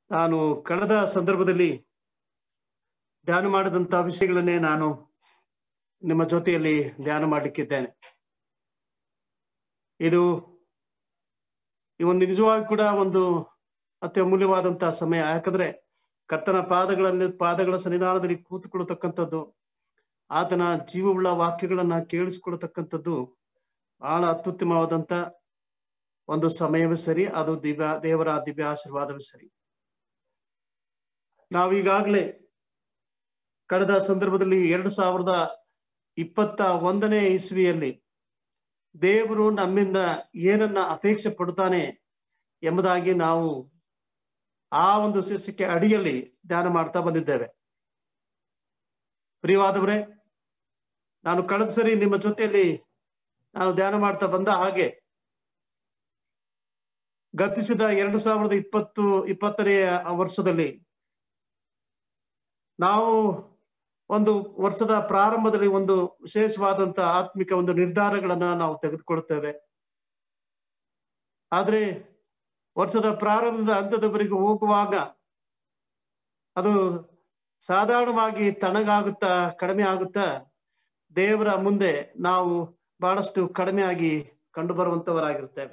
ನಾನು ಕಳೆದ ಸಂದರ್ಭದಲ್ಲಿ ಧ್ಯಾನ ಮಾಡಿದಂತ ವಿಷಯಗಳನ್ನೇ ನಾನು ನಿಮ್ಮ ಜೊತೆಯಲ್ಲಿ ಧ್ಯಾನ ಮಾಡಲಿಕ್ಕಿದ್ದೇನೆ ಇದು ಈ ಒಂದು ನಿಜವಾಗಿ ಕೂಡ ಒಂದು ಅತ್ಯಮೂಲ್ಯವಾದಂತಹ ಸಮಯ ಯಾಕಂದ್ರೆ ಕರ್ತನ ಪಾದಗಳಲ್ಲಿ ಪಾದಗಳ ಸನ್ನಿಧಾನದಲ್ಲಿ ಕೂತುಕೊಳ್ಳತಕ್ಕಂಥದ್ದು ಆತನ ಜೀವವುಳ್ಳ ವಾಕ್ಯಗಳನ್ನ ಕೇಳಿಸಿಕೊಳ್ಳತಕ್ಕಂಥದ್ದು ಬಹಳ ಅತ್ಯುತ್ತಮವಾದಂತ ಒಂದು ಸಮಯವೇ ಸರಿ ಅದು ದಿವ್ಯ ದೇವರ ದಿವ್ಯ ಆಶೀರ್ವಾದವೇ ಸರಿ ನಾವೀಗಾಗಲೇ ಕಳೆದ ಸಂದರ್ಭದಲ್ಲಿ ಎರಡು ಸಾವಿರದ ಇಪ್ಪತ್ತ ಒಂದನೇ ಇಸ್ವಿಯಲ್ಲಿ ದೇವರು ನಮ್ಮಿಂದ ಏನನ್ನ ಅಪೇಕ್ಷೆ ಪಡುತ್ತಾನೆ ಎಂಬುದಾಗಿ ನಾವು ಆ ಒಂದು ಶಿಕ್ಷಕ್ಕೆ ಅಡಿಯಲ್ಲಿ ಧ್ಯಾನ ಮಾಡ್ತಾ ಬಂದಿದ್ದೇವೆ ಪ್ರಿಯವಾದವರೇ ನಾನು ಕಳೆದ ಸರಿ ನಿಮ್ಮ ಜೊತೆಯಲ್ಲಿ ನಾನು ಧ್ಯಾನ ಮಾಡ್ತಾ ಬಂದ ಹಾಗೆ ಗತಿಸಿದ ಎರಡು ಸಾವಿರದ ಇಪ್ಪತ್ತು ಇಪ್ಪತ್ತನೆಯ ವರ್ಷದಲ್ಲಿ ನಾವು ಒಂದು ವರ್ಷದ ಪ್ರಾರಂಭದಲ್ಲಿ ಒಂದು ವಿಶೇಷವಾದಂತ ಆತ್ಮಿಕ ಒಂದು ನಿರ್ಧಾರಗಳನ್ನ ನಾವು ತೆಗೆದುಕೊಳ್ತೇವೆ ಆದ್ರೆ ವರ್ಷದ ಪ್ರಾರಂಭದ ಹಂತದವರೆಗೆ ಹೋಗುವಾಗ ಅದು ಸಾಧಾರಣವಾಗಿ ತಣ್ಣಗಾಗುತ್ತಾ ಕಡಿಮೆ ಆಗುತ್ತಾ ದೇವರ ಮುಂದೆ ನಾವು ಬಹಳಷ್ಟು ಕಡಿಮೆಯಾಗಿ ಕಂಡು ಬರುವಂತವರಾಗಿರ್ತೇವೆ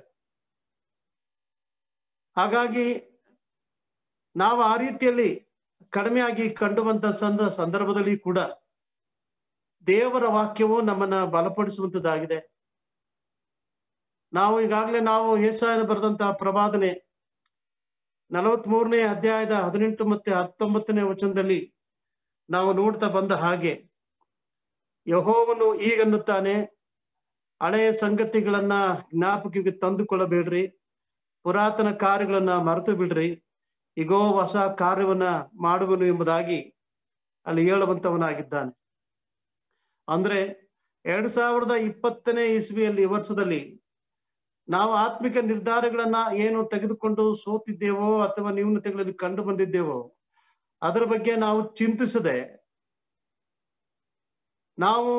ಹಾಗಾಗಿ ನಾವು ಆ ರೀತಿಯಲ್ಲಿ ಕಡಿಮೆಯಾಗಿ ಕಂಡುವಂತ ಸಂದ ಸಂದರ್ಭದಲ್ಲಿ ಕೂಡ ದೇವರ ವಾಕ್ಯವು ನಮ್ಮನ್ನ ಬಲಪಡಿಸುವಂತದ್ದಾಗಿದೆ ನಾವು ಈಗಾಗಲೇ ನಾವು ಯೇಸಾಯನ ಬರೆದಂತಹ ಪ್ರವಾದನೆ ನಲವತ್ ಮೂರನೇ ಅಧ್ಯಾಯದ ಹದಿನೆಂಟು ಮತ್ತೆ ಹತ್ತೊಂಬತ್ತನೇ ವಚನದಲ್ಲಿ ನಾವು ನೋಡ್ತಾ ಬಂದ ಹಾಗೆ ಯಹೋವನು ಈಗನ್ನುತ್ತಾನೆ ಹಳೆಯ ಸಂಗತಿಗಳನ್ನ ಜ್ಞಾಪಕಕ್ಕೆ ತಂದುಕೊಳ್ಳಬೇಡ್ರಿ ಪುರಾತನ ಕಾರ್ಯಗಳನ್ನ ಮರೆತು ಬಿಡ್ರಿ ಈಗೋ ಹೊಸ ಕಾರ್ಯವನ್ನ ಮಾಡುವನು ಎಂಬುದಾಗಿ ಅಲ್ಲಿ ಹೇಳುವಂತವನಾಗಿದ್ದಾನೆ ಅಂದ್ರೆ ಎರಡ್ ಸಾವಿರದ ಇಪ್ಪತ್ತನೇ ಇಸ್ವಿಯಲ್ಲಿ ವರ್ಷದಲ್ಲಿ ನಾವು ಆತ್ಮಿಕ ನಿರ್ಧಾರಗಳನ್ನ ಏನು ತೆಗೆದುಕೊಂಡು ಸೋತಿದ್ದೇವೋ ಅಥವಾ ನ್ಯೂನತೆಗಳಲ್ಲಿ ಕಂಡು ಬಂದಿದ್ದೇವೋ ಅದರ ಬಗ್ಗೆ ನಾವು ಚಿಂತಿಸದೆ ನಾವು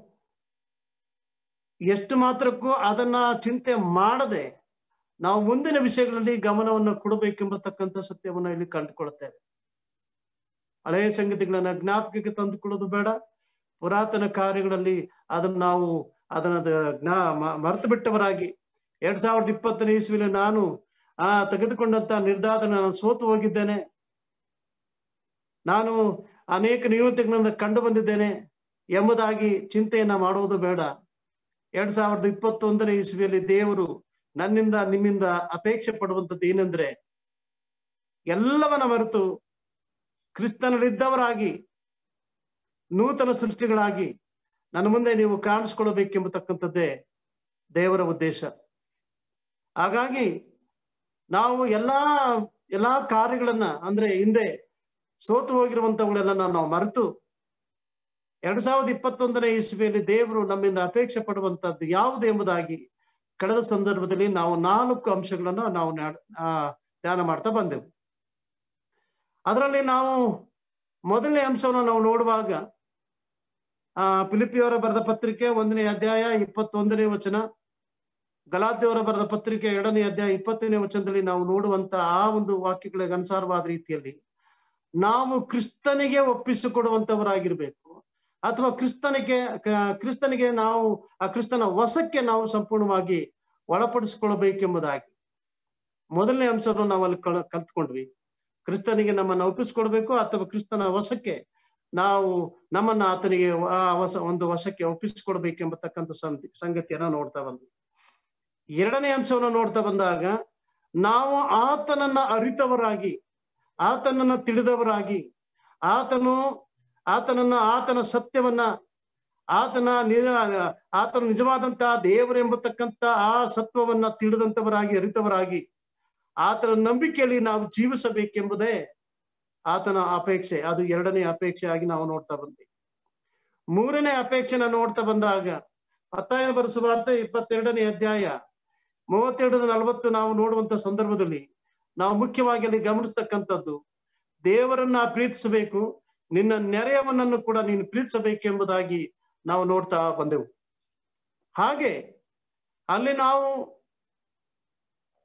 ಎಷ್ಟು ಮಾತ್ರಕ್ಕೂ ಅದನ್ನ ಚಿಂತೆ ಮಾಡದೆ ನಾವು ಮುಂದಿನ ವಿಷಯಗಳಲ್ಲಿ ಗಮನವನ್ನು ಕೊಡಬೇಕೆಂಬತಕ್ಕಂಥ ಸತ್ಯವನ್ನ ಇಲ್ಲಿ ಕಂಡುಕೊಳ್ತೇವೆ ಹಳೆಯ ಸಂಗತಿಗಳನ್ನ ಜ್ಞಾಪಕಕ್ಕೆ ತಂದುಕೊಳ್ಳೋದು ಬೇಡ ಪುರಾತನ ಕಾರ್ಯಗಳಲ್ಲಿ ಅದನ್ನ ನಾವು ಅದನ್ನ ಜ್ಞಾ ಮರೆತು ಬಿಟ್ಟವರಾಗಿ ಎರಡ್ ಸಾವಿರದ ಇಪ್ಪತ್ತನೇ ಇಸ್ವಿಲಿ ನಾನು ಆ ತೆಗೆದುಕೊಂಡಂತ ನಿರ್ಧಾರ ನಾನು ಸೋತು ಹೋಗಿದ್ದೇನೆ ನಾನು ಅನೇಕ ನ್ಯೂನತೆಗಳಿಂದ ಕಂಡು ಬಂದಿದ್ದೇನೆ ಎಂಬುದಾಗಿ ಚಿಂತೆಯನ್ನ ಮಾಡುವುದು ಬೇಡ ಎರಡ್ ಸಾವಿರದ ಇಪ್ಪತ್ತೊಂದನೇ ಇಸ್ವಿಯಲ್ಲಿ ದೇವರು ನನ್ನಿಂದ ನಿಮ್ಮಿಂದ ಅಪೇಕ್ಷೆ ಪಡುವಂಥದ್ದು ಏನಂದ್ರೆ ಎಲ್ಲವನ್ನ ಮರೆತು ಕ್ರಿಸ್ತನಲ್ಲಿದ್ದವರಾಗಿ ನೂತನ ಸೃಷ್ಟಿಗಳಾಗಿ ನನ್ನ ಮುಂದೆ ನೀವು ಕಾಣಿಸ್ಕೊಳ್ಬೇಕೆಂಬತಕ್ಕಂಥದ್ದೇ ದೇವರ ಉದ್ದೇಶ ಹಾಗಾಗಿ ನಾವು ಎಲ್ಲಾ ಎಲ್ಲಾ ಕಾರ್ಯಗಳನ್ನ ಅಂದ್ರೆ ಹಿಂದೆ ಸೋತು ಹೋಗಿರುವಂತವುಗಳೆಲ್ಲ ನಾವು ಮರೆತು ಎರಡ್ ಸಾವಿರದ ಇಪ್ಪತ್ತೊಂದನೇ ಇಸ್ವಿಯಲ್ಲಿ ದೇವರು ನಮ್ಮಿಂದ ಅಪೇಕ್ಷೆ ಪಡುವಂತದ್ದು ಯಾವುದು ಎಂಬುದಾಗಿ ಕಳೆದ ಸಂದರ್ಭದಲ್ಲಿ ನಾವು ನಾಲ್ಕು ಅಂಶಗಳನ್ನು ನಾವು ಧ್ಯಾನ ಮಾಡ್ತಾ ಬಂದೆವು ಅದರಲ್ಲಿ ನಾವು ಮೊದಲನೇ ಅಂಶವನ್ನು ನಾವು ನೋಡುವಾಗ ಆ ಫಿಲಿಪಿಯವರ ಬರೆದ ಪತ್ರಿಕೆ ಒಂದನೇ ಅಧ್ಯಾಯ ಇಪ್ಪತ್ತೊಂದನೇ ವಚನ ಗಲಾದ್ಯವರ ಬರೆದ ಪತ್ರಿಕೆ ಎರಡನೇ ಅಧ್ಯಾಯ ಇಪ್ಪತ್ತನೇ ವಚನದಲ್ಲಿ ನಾವು ನೋಡುವಂತ ಆ ಒಂದು ವಾಕ್ಯಗಳಿಗೆ ಅನುಸಾರವಾದ ರೀತಿಯಲ್ಲಿ ನಾವು ಕ್ರಿಸ್ತನಿಗೆ ಒಪ್ಪಿಸಿಕೊಡುವಂತವರಾಗಿರ್ಬೇಕು ಅಥವಾ ಕ್ರಿಸ್ತನಿಗೆ ಕ್ರಿಸ್ತನಿಗೆ ನಾವು ಆ ಕ್ರಿಸ್ತನ ವಶಕ್ಕೆ ನಾವು ಸಂಪೂರ್ಣವಾಗಿ ಒಳಪಡಿಸಿಕೊಳ್ಳಬೇಕೆಂಬುದಾಗಿ ಮೊದಲನೇ ಅಂಶವನ್ನು ನಾವು ಅಲ್ಲಿ ಕಲ್ ಕಲ್ತ್ಕೊಂಡ್ವಿ ಕ್ರಿಸ್ತನಿಗೆ ನಮ್ಮನ್ನು ಒಪ್ಪಿಸ್ಕೊಡ್ಬೇಕು ಅಥವಾ ಕ್ರಿಸ್ತನ ವಶಕ್ಕೆ ನಾವು ನಮ್ಮನ್ನ ಆತನಿಗೆ ಆ ವಶ ಒಂದು ವಶಕ್ಕೆ ಒಪ್ಪಿಸಿಕೊಡ್ಬೇಕೆಂಬತಕ್ಕಂಥ ಸಂಗತಿಯನ್ನ ನೋಡ್ತಾ ಬಂದ್ವಿ ಎರಡನೇ ಅಂಶವನ್ನು ನೋಡ್ತಾ ಬಂದಾಗ ನಾವು ಆತನನ್ನ ಅರಿತವರಾಗಿ ಆತನನ್ನ ತಿಳಿದವರಾಗಿ ಆತನು ಆತನನ್ನ ಆತನ ಸತ್ಯವನ್ನ ಆತನ ನಿಜ ಆತನ ನಿಜವಾದಂತಹ ದೇವರೆಂಬತಕ್ಕಂಥ ಆ ಸತ್ವವನ್ನ ತಿಳಿದಂತವರಾಗಿ ಅರಿತವರಾಗಿ ಆತನ ನಂಬಿಕೆಯಲ್ಲಿ ನಾವು ಜೀವಿಸಬೇಕೆಂಬುದೇ ಆತನ ಅಪೇಕ್ಷೆ ಅದು ಎರಡನೇ ಅಪೇಕ್ಷೆ ಆಗಿ ನಾವು ನೋಡ್ತಾ ಬಂದ್ವಿ ಮೂರನೇ ಅಪೇಕ್ಷೆನ ನೋಡ್ತಾ ಬಂದಾಗ ಹತ್ತಾಯ ಬರೆಸುವಾರ್ಥ ಇಪ್ಪತ್ತೆರಡನೇ ಅಧ್ಯಾಯ ಮೂವತ್ತೆರಡರ ನಲವತ್ತು ನಾವು ನೋಡುವಂತ ಸಂದರ್ಭದಲ್ಲಿ ನಾವು ಮುಖ್ಯವಾಗಿ ಅಲ್ಲಿ ಗಮನಿಸ್ತಕ್ಕಂಥದ್ದು ದೇವರನ್ನ ಪ್ರೀತಿಸಬೇಕು ನಿನ್ನ ನೆರೆಯವನನ್ನು ಕೂಡ ನೀನು ಪ್ರೀತಿಸಬೇಕೆಂಬುದಾಗಿ ನಾವು ನೋಡ್ತಾ ಬಂದೆವು ಹಾಗೆ ಅಲ್ಲಿ ನಾವು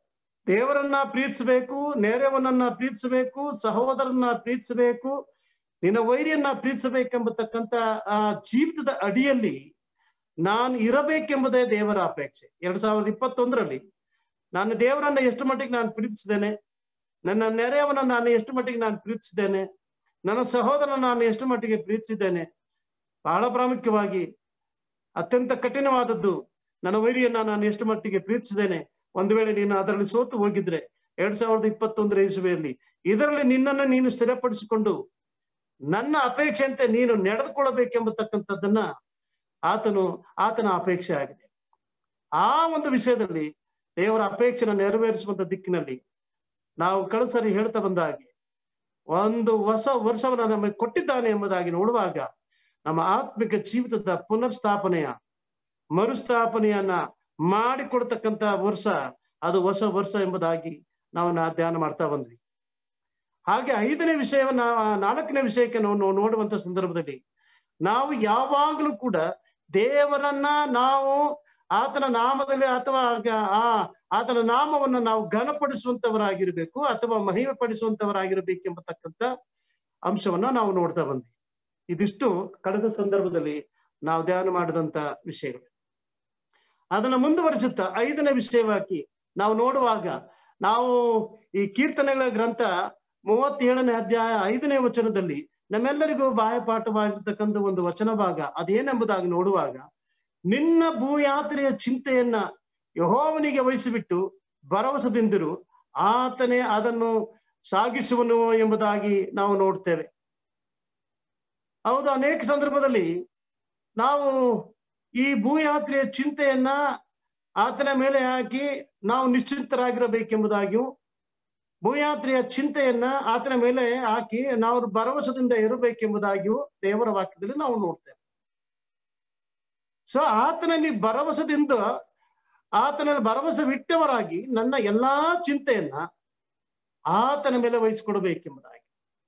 ದೇವರನ್ನ ಪ್ರೀತಿಸಬೇಕು ನೆರೆಯವನನ್ನ ಪ್ರೀತಿಸಬೇಕು ಸಹೋದರನ್ನ ಪ್ರೀತಿಸಬೇಕು ನಿನ್ನ ವೈರಿಯನ್ನ ಪ್ರೀತಿಸಬೇಕೆಂಬತಕ್ಕಂತ ಆ ಜೀವಿತದ ಅಡಿಯಲ್ಲಿ ನಾನು ಇರಬೇಕೆಂಬುದೇ ದೇವರ ಅಪೇಕ್ಷೆ ಎರಡ್ ಸಾವಿರದ ಇಪ್ಪತ್ತೊಂದರಲ್ಲಿ ನಾನು ದೇವರನ್ನ ಎಷ್ಟು ಮಟ್ಟಿಗೆ ನಾನು ಪ್ರೀತಿಸಿದ್ದೇನೆ ನನ್ನ ನೆರೆಯವನ್ನ ನಾನು ಎಷ್ಟು ಮಟ್ಟಿಗೆ ನಾನು ಪ್ರೀತಿಸಿದ್ದೇನೆ ನನ್ನ ಸಹೋದರನ ನಾನು ಎಷ್ಟು ಮಟ್ಟಿಗೆ ಪ್ರೀತಿಸಿದ್ದೇನೆ ಬಹಳ ಪ್ರಾಮುಖ್ಯವಾಗಿ ಅತ್ಯಂತ ಕಠಿಣವಾದದ್ದು ನನ್ನ ವೈರಿಯನ್ನ ನಾನು ಎಷ್ಟು ಮಟ್ಟಿಗೆ ಪ್ರೀತಿಸಿದ್ದೇನೆ ಒಂದು ವೇಳೆ ನೀನು ಅದರಲ್ಲಿ ಸೋತು ಹೋಗಿದ್ರೆ ಎರಡ್ ಸಾವಿರದ ಇಪ್ಪತ್ತೊಂದರ ಇಸುವೆಯಲ್ಲಿ ಇದರಲ್ಲಿ ನಿನ್ನನ್ನು ನೀನು ಸ್ಥಿರಪಡಿಸಿಕೊಂಡು ನನ್ನ ಅಪೇಕ್ಷೆಯಂತೆ ನೀನು ನಡೆದುಕೊಳ್ಳಬೇಕೆಂಬತಕ್ಕಂಥದ್ದನ್ನ ಆತನು ಆತನ ಅಪೇಕ್ಷೆ ಆಗಿದೆ ಆ ಒಂದು ವಿಷಯದಲ್ಲಿ ದೇವರ ಅಪೇಕ್ಷೆನ ನೆರವೇರಿಸುವಂತ ದಿಕ್ಕಿನಲ್ಲಿ ನಾವು ಕಳಸರಿ ಹೇಳ್ತಾ ಬಂದ ಹಾಗೆ ಒಂದು ಹೊಸ ವರ್ಷವನ್ನ ನಮಗೆ ಕೊಟ್ಟಿದ್ದಾನೆ ಎಂಬುದಾಗಿ ನೋಡುವಾಗ ನಮ್ಮ ಆತ್ಮಿಕ ಜೀವಿತದ ಪುನರ್ಸ್ಥಾಪನೆಯ ಮರುಸ್ಥಾಪನೆಯನ್ನ ಮಾಡಿಕೊಡ್ತಕ್ಕಂತ ವರ್ಷ ಅದು ಹೊಸ ವರ್ಷ ಎಂಬುದಾಗಿ ನಾವು ನಾ ಧ್ಯಾನ ಮಾಡ್ತಾ ಬಂದ್ವಿ ಹಾಗೆ ಐದನೇ ವಿಷಯವನ್ನ ನಾಲ್ಕನೇ ವಿಷಯಕ್ಕೆ ನಾವು ನೋಡುವಂತ ಸಂದರ್ಭದಲ್ಲಿ ನಾವು ಯಾವಾಗಲೂ ಕೂಡ ದೇವರನ್ನ ನಾವು ಆತನ ನಾಮದಲ್ಲಿ ಅಥವಾ ಆ ಆತನ ನಾಮವನ್ನು ನಾವು ಘನಪಡಿಸುವಂತವರಾಗಿರ್ಬೇಕು ಅಥವಾ ಮಹಿಮೆ ಪಡಿಸುವಂತವರಾಗಿರ್ಬೇಕೆಂಬತಕ್ಕಂಥ ಅಂಶವನ್ನ ನಾವು ನೋಡ್ತಾ ಬಂದ್ವಿ ಇದಿಷ್ಟು ಕಳೆದ ಸಂದರ್ಭದಲ್ಲಿ ನಾವು ಧ್ಯಾನ ಮಾಡಿದಂತ ವಿಷಯಗಳು ಅದನ್ನ ಮುಂದುವರಿಸುತ್ತಾ ಐದನೇ ವಿಷಯವಾಗಿ ನಾವು ನೋಡುವಾಗ ನಾವು ಈ ಕೀರ್ತನೆಗಳ ಗ್ರಂಥ ಮೂವತ್ತೇಳನೇ ಅಧ್ಯಾಯ ಐದನೇ ವಚನದಲ್ಲಿ ನಮ್ಮೆಲ್ಲರಿಗೂ ಬಾಯಪಾಠವಾಗಿರ್ತಕ್ಕಂಥ ಒಂದು ವಚನ ಭಾಗ ಅದೇನೆಂಬುದಾಗಿ ನೋಡುವಾಗ ನಿನ್ನ ಭೂಯಾತ್ರೆಯ ಚಿಂತೆಯನ್ನ ಯಹೋವನಿಗೆ ವಹಿಸಿಬಿಟ್ಟು ಭರವಸದಿಂದಿರು ಆತನೇ ಅದನ್ನು ಸಾಗಿಸುವನು ಎಂಬುದಾಗಿ ನಾವು ನೋಡ್ತೇವೆ ಹೌದು ಅನೇಕ ಸಂದರ್ಭದಲ್ಲಿ ನಾವು ಈ ಭೂಯಾತ್ರೆಯ ಚಿಂತೆಯನ್ನ ಆತನ ಮೇಲೆ ಹಾಕಿ ನಾವು ನಿಶ್ಚಿಂತರಾಗಿರಬೇಕೆಂಬುದಾಗಿಯೂ ಭೂಯಾತ್ರೆಯ ಚಿಂತೆಯನ್ನ ಆತನ ಮೇಲೆ ಹಾಕಿ ನಾವು ಭರವಸದಿಂದ ಇರಬೇಕೆಂಬುದಾಗಿಯೂ ದೇವರ ವಾಕ್ಯದಲ್ಲಿ ನಾವು ನೋಡ್ತೇವೆ ಸೊ ಆತನಲ್ಲಿ ಭರವಸದಿಂದ ಆತನಲ್ಲಿ ಭರವಸೆ ಬಿಟ್ಟವರಾಗಿ ನನ್ನ ಎಲ್ಲಾ ಚಿಂತೆಯನ್ನ ಆತನ ಮೇಲೆ ವಹಿಸಿಕೊಡಬೇಕೆಂಬುದಾಗಿ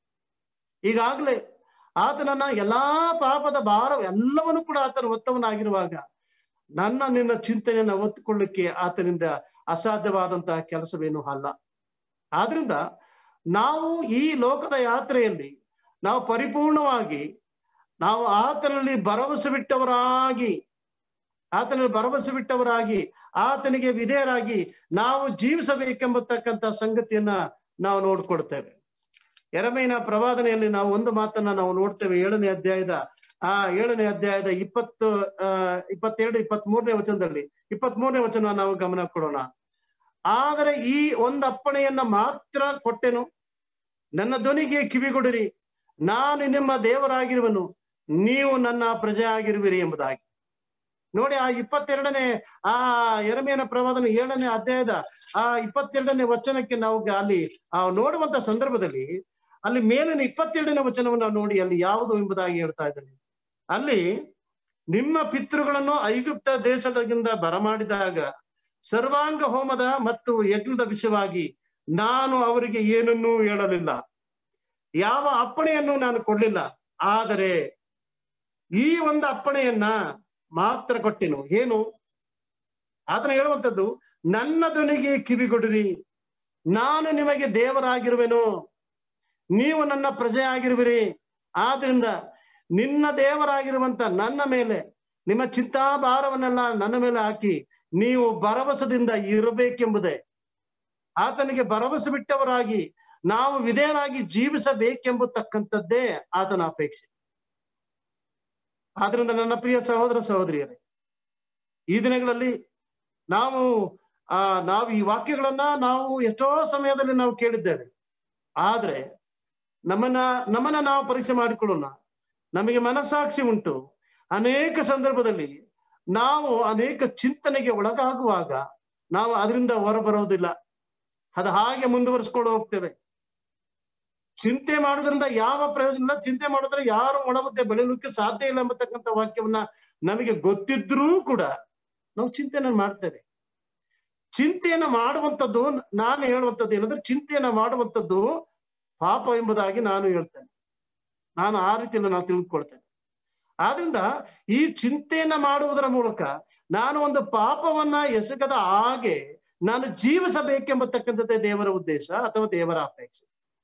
ಈಗಾಗಲೇ ಆತನನ್ನ ಎಲ್ಲಾ ಪಾಪದ ಭಾರ ಎಲ್ಲವನ್ನೂ ಕೂಡ ಆತನ ಒತ್ತವನಾಗಿರುವಾಗ ನನ್ನ ನಿನ್ನ ಚಿಂತನೆಯನ್ನ ಒತ್ತುಕೊಳ್ಳಿಕ್ಕೆ ಆತನಿಂದ ಅಸಾಧ್ಯವಾದಂತಹ ಕೆಲಸವೇನು ಅಲ್ಲ ಆದ್ರಿಂದ ನಾವು ಈ ಲೋಕದ ಯಾತ್ರೆಯಲ್ಲಿ ನಾವು ಪರಿಪೂರ್ಣವಾಗಿ ನಾವು ಆತನಲ್ಲಿ ಭರವಸೆ ಬಿಟ್ಟವರಾಗಿ ಆತನಲ್ಲಿ ಭರವಸೆ ಬಿಟ್ಟವರಾಗಿ ಆತನಿಗೆ ವಿಧೇಯರಾಗಿ ನಾವು ಜೀವಿಸಬೇಕೆಂಬತಕ್ಕಂಥ ಸಂಗತಿಯನ್ನ ನಾವು ನೋಡ್ಕೊಡ್ತೇವೆ ಎರಮೇನ ಪ್ರವಾದನೆಯಲ್ಲಿ ನಾವು ಒಂದು ಮಾತನ್ನ ನಾವು ನೋಡ್ತೇವೆ ಏಳನೇ ಅಧ್ಯಾಯದ ಆ ಏಳನೇ ಅಧ್ಯಾಯದ ಇಪ್ಪತ್ತು ಆ ಇಪ್ಪತ್ತೆರಡು ಇಪ್ಪತ್ತ್ ಮೂರನೇ ವಚನದಲ್ಲಿ ಇಪ್ಪತ್ತ್ ಮೂರನೇ ವಚನ ನಾವು ಗಮನ ಕೊಡೋಣ ಆದರೆ ಈ ಒಂದು ಅಪ್ಪಣೆಯನ್ನ ಮಾತ್ರ ಕೊಟ್ಟೆನು ನನ್ನ ಧ್ವನಿಗೆ ಕಿವಿಗೊಡಿರಿ ನಾನು ನಿಮ್ಮ ದೇವರಾಗಿರುವನು ನೀವು ನನ್ನ ಪ್ರಜೆ ಆಗಿರುವಿರಿ ಎಂಬುದಾಗಿ ನೋಡಿ ಆ ಇಪ್ಪತ್ತೆರಡನೇ ಆ ಎರಮೇನ ಪ್ರವಾದನ ಏಳನೇ ಅಧ್ಯಾಯದ ಆ ಇಪ್ಪತ್ತೆರಡನೇ ವಚನಕ್ಕೆ ನಾವು ಅಲ್ಲಿ ಆ ನೋಡುವಂತ ಸಂದರ್ಭದಲ್ಲಿ ಅಲ್ಲಿ ಮೇಲಿನ ಇಪ್ಪತ್ತೆರಡನೇ ವಚನವನ್ನ ನೋಡಿ ಅಲ್ಲಿ ಯಾವುದು ಎಂಬುದಾಗಿ ಹೇಳ್ತಾ ಇದ್ದಾನೆ ಅಲ್ಲಿ ನಿಮ್ಮ ಪಿತೃಗಳನ್ನು ಐಗುಪ್ತ ದೇಶದಿಂದ ಬರಮಾಡಿದಾಗ ಸರ್ವಾಂಗ ಹೋಮದ ಮತ್ತು ಯಜ್ಞದ ವಿಷಯವಾಗಿ ನಾನು ಅವರಿಗೆ ಏನನ್ನೂ ಹೇಳಲಿಲ್ಲ ಯಾವ ಅಪ್ಪಣೆಯನ್ನು ನಾನು ಕೊಡ್ಲಿಲ್ಲ ಆದರೆ ಈ ಒಂದು ಅಪ್ಪಣೆಯನ್ನ ಮಾತ್ರ ಕೊಟ್ಟೆನು ಏನು ಆತನ ಹೇಳುವಂಥದ್ದು ನನ್ನ ಧ್ವನಿಗೆ ಕಿವಿಗೊಡಿರಿ ನಾನು ನಿಮಗೆ ದೇವರಾಗಿರುವೆನು ನೀವು ನನ್ನ ಪ್ರಜೆ ಆಗಿರುವಿರಿ ಆದ್ರಿಂದ ನಿನ್ನ ದೇವರಾಗಿರುವಂತ ನನ್ನ ಮೇಲೆ ನಿಮ್ಮ ಚಿಂತಾಭಾರವನ್ನೆಲ್ಲ ನನ್ನ ಮೇಲೆ ಹಾಕಿ ನೀವು ಭರವಸದಿಂದ ಇರಬೇಕೆಂಬುದೇ ಆತನಿಗೆ ಭರವಸೆ ಬಿಟ್ಟವರಾಗಿ ನಾವು ವಿಧೇಯರಾಗಿ ಜೀವಿಸಬೇಕೆಂಬತಕ್ಕಂಥದ್ದೇ ಆತನ ಅಪೇಕ್ಷೆ ಆದ್ರಿಂದ ನನ್ನ ಪ್ರಿಯ ಸಹೋದರ ಸಹೋದರಿಯರೇ ಈ ದಿನಗಳಲ್ಲಿ ನಾವು ಆ ನಾವು ಈ ವಾಕ್ಯಗಳನ್ನ ನಾವು ಎಷ್ಟೋ ಸಮಯದಲ್ಲಿ ನಾವು ಕೇಳಿದ್ದೇವೆ ಆದ್ರೆ ನಮ್ಮನ್ನ ನಮ್ಮನ್ನ ನಾವು ಪರೀಕ್ಷೆ ಮಾಡಿಕೊಳ್ಳೋಣ ನಮಗೆ ಮನಸ್ಸಾಕ್ಷಿ ಉಂಟು ಅನೇಕ ಸಂದರ್ಭದಲ್ಲಿ ನಾವು ಅನೇಕ ಚಿಂತನೆಗೆ ಒಳಗಾಗುವಾಗ ನಾವು ಅದರಿಂದ ಹೊರಬರೋದಿಲ್ಲ ಅದು ಹಾಗೆ ಮುಂದುವರಿಸ್ಕೊಂಡು ಹೋಗ್ತೇವೆ ಚಿಂತೆ ಮಾಡೋದ್ರಿಂದ ಯಾವ ಪ್ರಯೋಜನ ಇಲ್ಲ ಚಿಂತೆ ಮಾಡಿದ್ರೆ ಯಾರು ಒಳಗುತ್ತೆ ಬೆಳೆಯಲಿಕ್ಕೆ ಸಾಧ್ಯ ಇಲ್ಲ ಎಂಬತಕ್ಕಂಥ ವಾಕ್ಯವನ್ನ ನಮಗೆ ಗೊತ್ತಿದ್ರೂ ಕೂಡ ನಾವು ಚಿಂತೆನ ಮಾಡ್ತೇವೆ ಚಿಂತೆಯನ್ನ ಮಾಡುವಂಥದ್ದು ನಾನು ಹೇಳುವಂಥದ್ದು ಏನಂದ್ರೆ ಚಿಂತೆಯನ್ನ ಮಾಡುವಂಥದ್ದು ಪಾಪ ಎಂಬುದಾಗಿ ನಾನು ಹೇಳ್ತೇನೆ ನಾನು ಆ ರೀತಿಯಲ್ಲಿ ನಾನು ತಿಳಿದುಕೊಳ್ತೇನೆ ಆದ್ರಿಂದ ಈ ಚಿಂತೆಯನ್ನ ಮಾಡುವುದರ ಮೂಲಕ ನಾನು ಒಂದು ಪಾಪವನ್ನ ಎಸಗದ ಹಾಗೆ ನಾನು ಜೀವಿಸಬೇಕೆಂಬತಕ್ಕಂಥದ್ದೇ ದೇವರ ಉದ್ದೇಶ ಅಥವಾ ದೇವರ ಅಪೇಕ್ಷೆ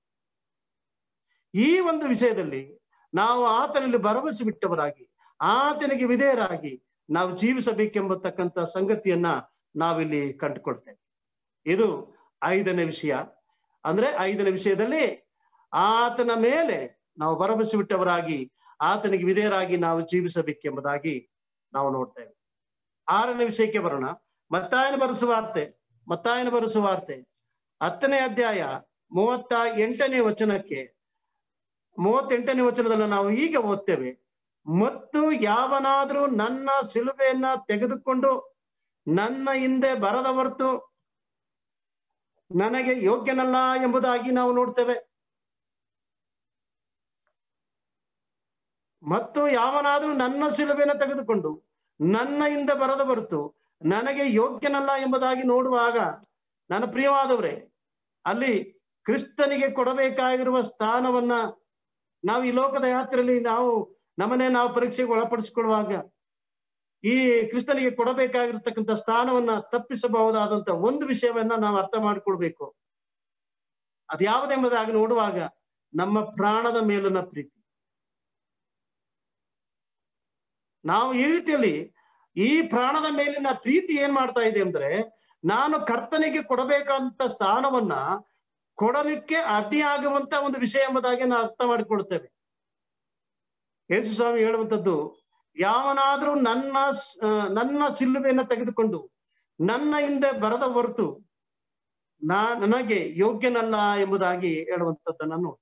ಈ ಒಂದು ವಿಷಯದಲ್ಲಿ ನಾವು ಆತನಲ್ಲಿ ಭರವಸೆ ಬಿಟ್ಟವರಾಗಿ ಆತನಿಗೆ ವಿಧೇಯರಾಗಿ ನಾವು ಜೀವಿಸಬೇಕೆಂಬತಕ್ಕಂಥ ಸಂಗತಿಯನ್ನ ನಾವಿಲ್ಲಿ ಕಂಡುಕೊಳ್ತೇವೆ ಇದು ಐದನೇ ವಿಷಯ ಅಂದ್ರೆ ಐದನೇ ವಿಷಯದಲ್ಲಿ ಆತನ ಮೇಲೆ ನಾವು ಭರವಸೆ ಬಿಟ್ಟವರಾಗಿ ಆತನಿಗೆ ವಿಧೇಯರಾಗಿ ನಾವು ಜೀವಿಸಬೇಕೆಂಬುದಾಗಿ ನಾವು ನೋಡ್ತೇವೆ ಆರನೇ ವಿಷಯಕ್ಕೆ ಬರೋಣ ಮತ್ತಾಯನ ಬರೆಸುವಾರ್ತೆ ಮತ್ತಾಯನ ಬರೆಸುವಾರ್ತೆ ಹತ್ತನೇ ಅಧ್ಯಾಯ ಮೂವತ್ತ ಎಂಟನೇ ವಚನಕ್ಕೆ ಮೂವತ್ತೆಂಟನೇ ವಚನದಲ್ಲಿ ನಾವು ಹೀಗೆ ಓದ್ತೇವೆ ಮತ್ತು ಯಾವನಾದ್ರೂ ನನ್ನ ಸಿಲುಬೆಯನ್ನ ತೆಗೆದುಕೊಂಡು ನನ್ನ ಹಿಂದೆ ಬರದ ಹೊರತು ನನಗೆ ಯೋಗ್ಯನಲ್ಲ ಎಂಬುದಾಗಿ ನಾವು ನೋಡ್ತೇವೆ ಮತ್ತು ಯಾವನಾದ್ರೂ ನನ್ನ ಸಿಲುಬೆಯನ್ನು ತೆಗೆದುಕೊಂಡು ನನ್ನ ಹಿಂದೆ ಬರದ ಹೊರತು ನನಗೆ ಯೋಗ್ಯನಲ್ಲ ಎಂಬುದಾಗಿ ನೋಡುವಾಗ ನನ್ನ ಪ್ರಿಯವಾದವರೇ ಅಲ್ಲಿ ಕ್ರಿಸ್ತನಿಗೆ ಕೊಡಬೇಕಾಗಿರುವ ಸ್ಥಾನವನ್ನ ನಾವು ಈ ಲೋಕದ ಯಾತ್ರೆಯಲ್ಲಿ ನಾವು ನಮ್ಮನ್ನೇ ನಾವು ಪರೀಕ್ಷೆಗೆ ಒಳಪಡಿಸಿಕೊಳ್ಳುವಾಗ ಈ ಕ್ರಿಸ್ತನಿಗೆ ಕೊಡಬೇಕಾಗಿರ್ತಕ್ಕಂಥ ಸ್ಥಾನವನ್ನ ತಪ್ಪಿಸಬಹುದಾದಂತ ಒಂದು ವಿಷಯವನ್ನ ನಾವು ಅರ್ಥ ಮಾಡಿಕೊಳ್ಬೇಕು ಅದ್ಯಾವುದೆಂಬುದಾಗಿ ನೋಡುವಾಗ ನಮ್ಮ ಪ್ರಾಣದ ಮೇಲಿನ ಪ್ರೀತಿ ನಾವು ಈ ರೀತಿಯಲ್ಲಿ ಈ ಪ್ರಾಣದ ಮೇಲಿನ ಪ್ರೀತಿ ಏನ್ ಮಾಡ್ತಾ ಇದೆ ಅಂದ್ರೆ ನಾನು ಕರ್ತನಿಗೆ ಕೊಡಬೇಕಂತ ಸ್ಥಾನವನ್ನ ಕೊಡಲಿಕ್ಕೆ ಅಡ್ಡಿಯಾಗುವಂತ ಒಂದು ವಿಷಯ ಎಂಬುದಾಗಿ ನಾವು ಅರ್ಥ ಮಾಡಿಕೊಳ್ತೇವೆ ಯೇಸು ಸ್ವಾಮಿ ಹೇಳುವಂಥದ್ದು ಯಾವನಾದ್ರೂ ನನ್ನ ನನ್ನ ಸಿಲ್ಲುವೆಯನ್ನು ತೆಗೆದುಕೊಂಡು ನನ್ನ ಹಿಂದೆ ಬರದ ಹೊರತು ನಾ ನನಗೆ ಯೋಗ್ಯನಲ್ಲ ಎಂಬುದಾಗಿ ಹೇಳುವಂಥದ್ದನ್ನು ನೋಡಿ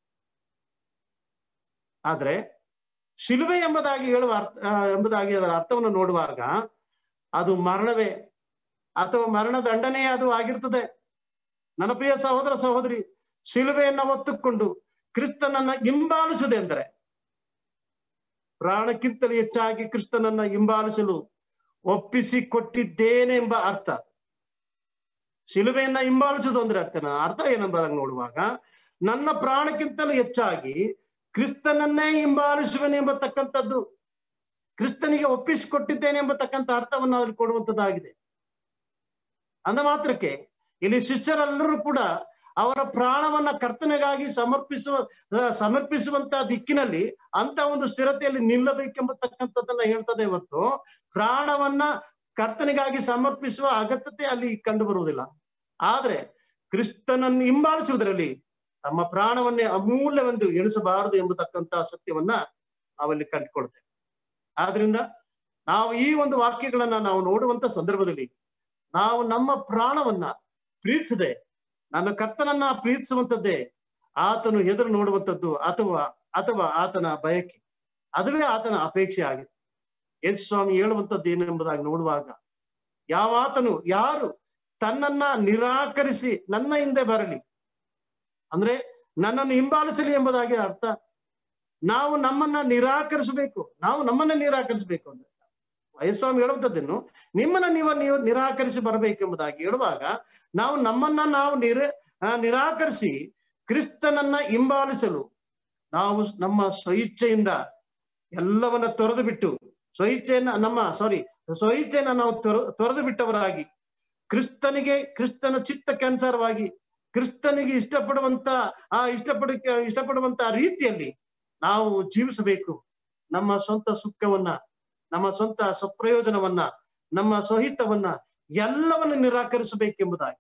ಆದ್ರೆ ಶಿಲುಬೆ ಎಂಬುದಾಗಿ ಹೇಳುವ ಅರ್ಥ ಎಂಬುದಾಗಿ ಅದರ ಅರ್ಥವನ್ನು ನೋಡುವಾಗ ಅದು ಮರಣವೇ ಅಥವಾ ಮರಣ ದಂಡನೆ ಅದು ಆಗಿರ್ತದೆ ನನ್ನ ಪ್ರಿಯ ಸಹೋದರ ಸಹೋದರಿ ಶಿಲುಬೆಯನ್ನ ಒತ್ತುಕೊಂಡು ಕ್ರಿಸ್ತನನ್ನ ಹಿಂಬಾಲಿಸುವುದೆಂದರೆ ಪ್ರಾಣಕ್ಕಿಂತಲೂ ಹೆಚ್ಚಾಗಿ ಕ್ರಿಸ್ತನನ್ನ ಹಿಂಬಾಲಿಸಲು ಒಪ್ಪಿಸಿ ಕೊಟ್ಟಿದ್ದೇನೆ ಎಂಬ ಅರ್ಥ ಶಿಲುಬೆಯನ್ನ ಹಿಂಬಾಲಿಸುವುದು ಅಂದ್ರೆ ಅರ್ಥನ ಅರ್ಥ ಏನೆಂಬುದಾಗಿ ನೋಡುವಾಗ ನನ್ನ ಪ್ರಾಣಕ್ಕಿಂತಲೂ ಹೆಚ್ಚಾಗಿ ಕ್ರಿಸ್ತನನ್ನೇ ಹಿಂಬಾಲಿಸುವನು ಎಂಬತಕ್ಕಂಥದ್ದು ಕ್ರಿಸ್ತನಿಗೆ ಒಪ್ಪಿಸಿಕೊಟ್ಟಿದ್ದೇನೆ ಎಂಬತಕ್ಕಂಥ ಅರ್ಥವನ್ನು ಅವ್ರಿಗೆ ಕೊಡುವಂಥದ್ದಾಗಿದೆ ಅಂದ ಮಾತ್ರಕ್ಕೆ ಇಲ್ಲಿ ಶಿಷ್ಯರೆಲ್ಲರೂ ಕೂಡ ಅವರ ಪ್ರಾಣವನ್ನ ಕರ್ತನೆಗಾಗಿ ಸಮರ್ಪಿಸುವ ಸಮರ್ಪಿಸುವಂತ ದಿಕ್ಕಿನಲ್ಲಿ ಅಂತ ಒಂದು ಸ್ಥಿರತೆಯಲ್ಲಿ ನಿಲ್ಲಬೇಕೆಂಬತಕ್ಕಂಥದ್ದನ್ನ ಹೇಳ್ತದೆ ಹೊರತು ಪ್ರಾಣವನ್ನ ಕರ್ತನಿಗಾಗಿ ಸಮರ್ಪಿಸುವ ಅಗತ್ಯತೆ ಅಲ್ಲಿ ಕಂಡು ಬರುವುದಿಲ್ಲ ಆದ್ರೆ ಕ್ರಿಸ್ತನನ್ನು ಹಿಂಬಾಲಿಸುವುದರಲ್ಲಿ ತಮ್ಮ ಪ್ರಾಣವನ್ನೇ ಅಮೂಲ್ಯವೆಂದು ಎಣಿಸಬಾರದು ಎಂಬತಕ್ಕಂತ ಸತ್ಯವನ್ನ ನಾವಲ್ಲಿ ಕಂಡುಕೊಳ್ತೇವೆ ಆದ್ರಿಂದ ನಾವು ಈ ಒಂದು ವಾಕ್ಯಗಳನ್ನ ನಾವು ನೋಡುವಂತ ಸಂದರ್ಭದಲ್ಲಿ ನಾವು ನಮ್ಮ ಪ್ರಾಣವನ್ನ ಪ್ರೀತಿಸದೆ ನನ್ನ ಕರ್ತನನ್ನ ಪ್ರೀತಿಸುವಂಥದ್ದೇ ಆತನು ಎದುರು ನೋಡುವಂಥದ್ದು ಅಥವಾ ಅಥವಾ ಆತನ ಬಯಕೆ ಅದುವೇ ಆತನ ಅಪೇಕ್ಷೆ ಆಗಿದೆ ಯೇಸು ಸ್ವಾಮಿ ಹೇಳುವಂಥದ್ದು ಏನೆಂಬುದಾಗಿ ನೋಡುವಾಗ ಯಾವಾತನು ಯಾರು ತನ್ನನ್ನ ನಿರಾಕರಿಸಿ ನನ್ನ ಹಿಂದೆ ಬರಲಿ ಅಂದ್ರೆ ನನ್ನನ್ನು ಹಿಂಬಾಲಿಸಲಿ ಎಂಬುದಾಗಿ ಅರ್ಥ ನಾವು ನಮ್ಮನ್ನ ನಿರಾಕರಿಸಬೇಕು ನಾವು ನಮ್ಮನ್ನ ನಿರಾಕರಿಸಬೇಕು ಅಂತ ವಯಸ್ವಾಮಿ ಹೇಳುವಂಥದ್ದನ್ನು ನಿಮ್ಮನ್ನ ನೀವು ನೀವು ನಿರಾಕರಿಸಿ ಬರಬೇಕೆಂಬುದಾಗಿ ಹೇಳುವಾಗ ನಾವು ನಮ್ಮನ್ನ ನಾವು ನಿರ ನಿರಾಕರಿಸಿ ಕ್ರಿಸ್ತನನ್ನ ಹಿಂಬಾಲಿಸಲು ನಾವು ನಮ್ಮ ಸ್ವಇಚ್ಛೆಯಿಂದ ಎಲ್ಲವನ್ನ ತೊರೆದು ಬಿಟ್ಟು ಸ್ವಇಚ್ಛೆಯನ್ನ ನಮ್ಮ ಸಾರಿ ಸ್ವಇಚ್ಛೆಯನ್ನ ನಾವು ತೊರ ತೊರೆದು ಬಿಟ್ಟವರಾಗಿ ಕ್ರಿಸ್ತನಿಗೆ ಕ್ರಿಸ್ತನ ಚಿತ್ತಕ್ಕನುಸಾರವಾಗಿ ಕ್ರಿಸ್ತನಿಗೆ ಇಷ್ಟಪಡುವಂತ ಆ ಇಷ್ಟಪಡ ಇಷ್ಟಪಡುವಂತ ರೀತಿಯಲ್ಲಿ ನಾವು ಜೀವಿಸಬೇಕು ನಮ್ಮ ಸ್ವಂತ ಸುಖವನ್ನ ನಮ್ಮ ಸ್ವಂತ ಸ್ವಪ್ರಯೋಜನವನ್ನ ನಮ್ಮ ಸ್ವಹಿತವನ್ನ ಎಲ್ಲವನ್ನು ನಿರಾಕರಿಸಬೇಕೆಂಬುದಾಗಿ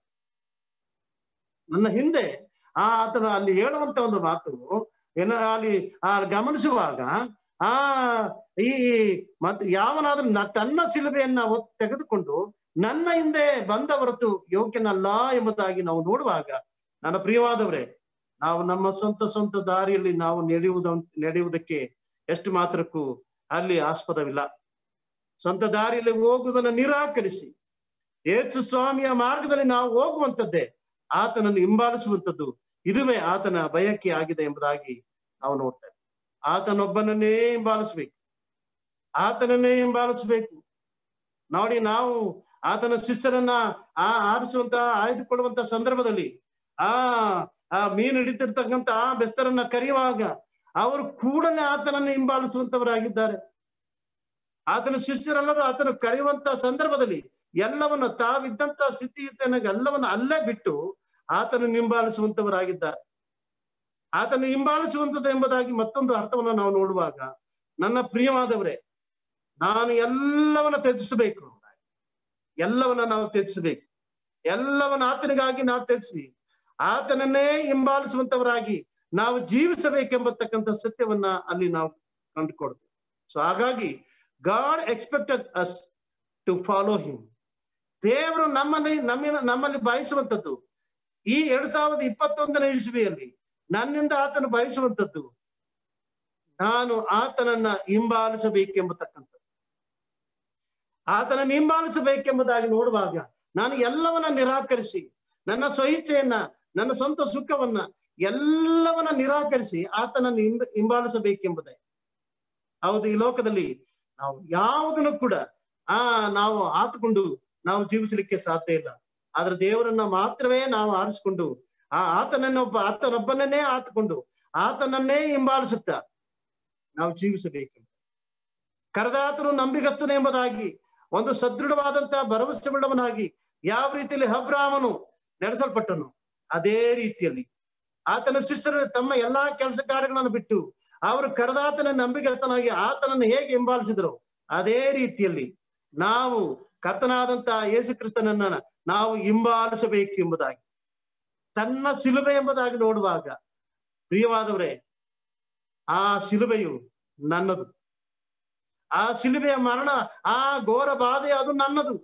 ನನ್ನ ಹಿಂದೆ ಆ ಆತನ ಅಲ್ಲಿ ಹೇಳುವಂತ ಒಂದು ಮಾತು ಏನ ಅಲ್ಲಿ ಆ ಗಮನಿಸುವಾಗ ಆ ಈ ಮತ್ ಯಾವನಾದ್ರೂ ತನ್ನ ಸಿಲುಬೆಯನ್ನ ಒತ್ ತೆಗೆದುಕೊಂಡು ನನ್ನ ಹಿಂದೆ ಬಂದ ಹೊರತು ಯೋಗ್ಯನಲ್ಲ ಎಂಬುದಾಗಿ ನಾವು ನೋಡುವಾಗ ನನ್ನ ಪ್ರಿಯವಾದವರೇ ನಾವು ನಮ್ಮ ಸ್ವಂತ ಸ್ವಂತ ದಾರಿಯಲ್ಲಿ ನಾವು ನಡೆಯುವುದ ನಡೆಯುವುದಕ್ಕೆ ಎಷ್ಟು ಮಾತ್ರಕ್ಕೂ ಅಲ್ಲಿ ಆಸ್ಪದವಿಲ್ಲ ಸ್ವಂತ ದಾರಿಯಲ್ಲಿ ಹೋಗುವುದನ್ನು ನಿರಾಕರಿಸಿ ಯೇಸು ಸ್ವಾಮಿಯ ಮಾರ್ಗದಲ್ಲಿ ನಾವು ಹೋಗುವಂಥದ್ದೇ ಆತನನ್ನು ಹಿಂಬಾಲಿಸುವಂಥದ್ದು ಇದುವೇ ಆತನ ಬಯಕೆ ಆಗಿದೆ ಎಂಬುದಾಗಿ ನಾವು ನೋಡ್ತೇವೆ ಆತನೊಬ್ಬನನ್ನೇ ಹಿಂಬಾಲಿಸ್ಬೇಕು ಆತನನ್ನೇ ಹಿಂಬಾಲಿಸ್ಬೇಕು ನೋಡಿ ನಾವು ಆತನ ಶಿಷ್ಯರನ್ನ ಆ ಆರಿಸುವಂತ ಆಯ್ದುಕೊಳ್ಳುವಂತ ಸಂದರ್ಭದಲ್ಲಿ ಆ ಆ ಮೀನು ಹಿಡಿತಿರ್ತಕ್ಕಂಥ ಆ ಬೆಸ್ತರನ್ನ ಕರೆಯುವಾಗ ಅವರು ಕೂಡಲೇ ಆತನನ್ನು ಹಿಂಬಾಲಿಸುವಂತವರಾಗಿದ್ದಾರೆ ಆತನ ಶಿಷ್ಯರೆಲ್ಲರೂ ಆತನು ಕರೆಯುವಂತ ಸಂದರ್ಭದಲ್ಲಿ ಎಲ್ಲವನ್ನು ತಾವಿದ್ದಂತ ಸ್ಥಿತಿಯನ್ನ ಎಲ್ಲವನ್ನ ಅಲ್ಲೇ ಬಿಟ್ಟು ಆತನ ಹಿಂಬಾಲಿಸುವಂತವರಾಗಿದ್ದಾರೆ ಆತನ ಹಿಂಬಾಲಿಸುವಂತದ್ದು ಎಂಬುದಾಗಿ ಮತ್ತೊಂದು ಅರ್ಥವನ್ನ ನಾವು ನೋಡುವಾಗ ನನ್ನ ಪ್ರಿಯವಾದವರೇ ನಾನು ಎಲ್ಲವನ್ನ ತ್ಯಜಿಸಬೇಕು ಎಲ್ಲವನ್ನ ನಾವು ತ್ಯಜಿಸಬೇಕು ಎಲ್ಲವನ್ನ ಆತನಿಗಾಗಿ ನಾವು ತ್ಯಜಿಸಿ ಆತನನ್ನೇ ಹಿಂಬಾಲಿಸುವಂತವರಾಗಿ ನಾವು ಜೀವಿಸಬೇಕೆಂಬತಕ್ಕಂಥ ಸತ್ಯವನ್ನ ಅಲ್ಲಿ ನಾವು ಕಂಡುಕೊಡ್ತೇವೆ ಸೊ ಹಾಗಾಗಿ God expected us to follow him ದೇವರು ನಮ್ಮಲ್ಲಿ ನಮ್ಮ ನಮ್ಮಲ್ಲಿ ಬಯಸುವಂಥದ್ದು ಈ ಎರಡ್ ಸಾವಿರದ ಇಪ್ಪತ್ತೊಂದನೇ ಇಸ್ವಿಯಲ್ಲಿ ನನ್ನಿಂದ ಆತನು ಬಯಸುವಂಥದ್ದು ನಾನು ಆತನನ್ನ ಹಿಂಬಾಲಿಸಬೇಕೆಂಬತಕ್ಕಂಥದ್ದು ಆತನನ್ನು ಹಿಂಬಾಲಿಸಬೇಕೆಂಬುದಾಗಿ ನೋಡುವಾಗ ನಾನು ಎಲ್ಲವನ್ನ ನಿರಾಕರಿಸಿ ನನ್ನ ಸ್ವಇಚ್ಛೆಯನ್ನ ನನ್ನ ಸ್ವಂತ ಸುಖವನ್ನ ಎಲ್ಲವನ್ನ ನಿರಾಕರಿಸಿ ಆತನನ್ನು ಹಿಂಬ ಹಿಂಬಾಲಿಸಬೇಕೆಂಬುದೇ ಹೌದು ಈ ಲೋಕದಲ್ಲಿ ನಾವು ಯಾವುದನ್ನು ಕೂಡ ಆ ನಾವು ಆತುಕೊಂಡು ನಾವು ಜೀವಿಸಲಿಕ್ಕೆ ಸಾಧ್ಯ ಇಲ್ಲ ಆದ್ರೆ ದೇವರನ್ನ ಮಾತ್ರವೇ ನಾವು ಆರಿಸಿಕೊಂಡು ಆ ಆತನನ್ನೊಬ್ಬ ಆತನೊಬ್ಬನನ್ನೇ ಆತುಕೊಂಡು ಆತನನ್ನೇ ಹಿಂಬಾಲಿಸುತ್ತಾ ನಾವು ಜೀವಿಸಬೇಕು ಕರೆದಾತನು ನಂಬಿಗಸ್ತನು ಎಂಬುದಾಗಿ ಒಂದು ಸದೃಢವಾದಂತಹ ಭರವಸೆಯುಳ್ಳವನಾಗಿ ಯಾವ ರೀತಿಯಲ್ಲಿ ಅಬ್ರಾಮನು ನಡೆಸಲ್ಪಟ್ಟನು ಅದೇ ರೀತಿಯಲ್ಲಿ ಆತನ ಶಿಷ್ಯರು ತಮ್ಮ ಎಲ್ಲಾ ಕೆಲಸ ಕಾರ್ಯಗಳನ್ನು ಬಿಟ್ಟು ಅವರು ಕರೆದಾತನ ನಂಬಿಗಸ್ತನಾಗಿ ಆತನನ್ನು ಹೇಗೆ ಹಿಂಬಾಲಿಸಿದ್ರು ಅದೇ ರೀತಿಯಲ್ಲಿ ನಾವು ಕರ್ತನಾದಂತಹ ಯೇಸು ಕ್ರಿಸ್ತನನ್ನ ನಾವು ಹಿಂಬಾಲಿಸಬೇಕು ಎಂಬುದಾಗಿ ತನ್ನ ಶಿಲುಬೆ ಎಂಬುದಾಗಿ ನೋಡುವಾಗ ಪ್ರಿಯವಾದವರೇ ಆ ಶಿಲುಬೆಯು ನನ್ನದು ಆ ಶಿಲುಬೆಯ ಮರಣ ಆ ಘೋರ ಬಾಧೆ ಅದು ನನ್ನದು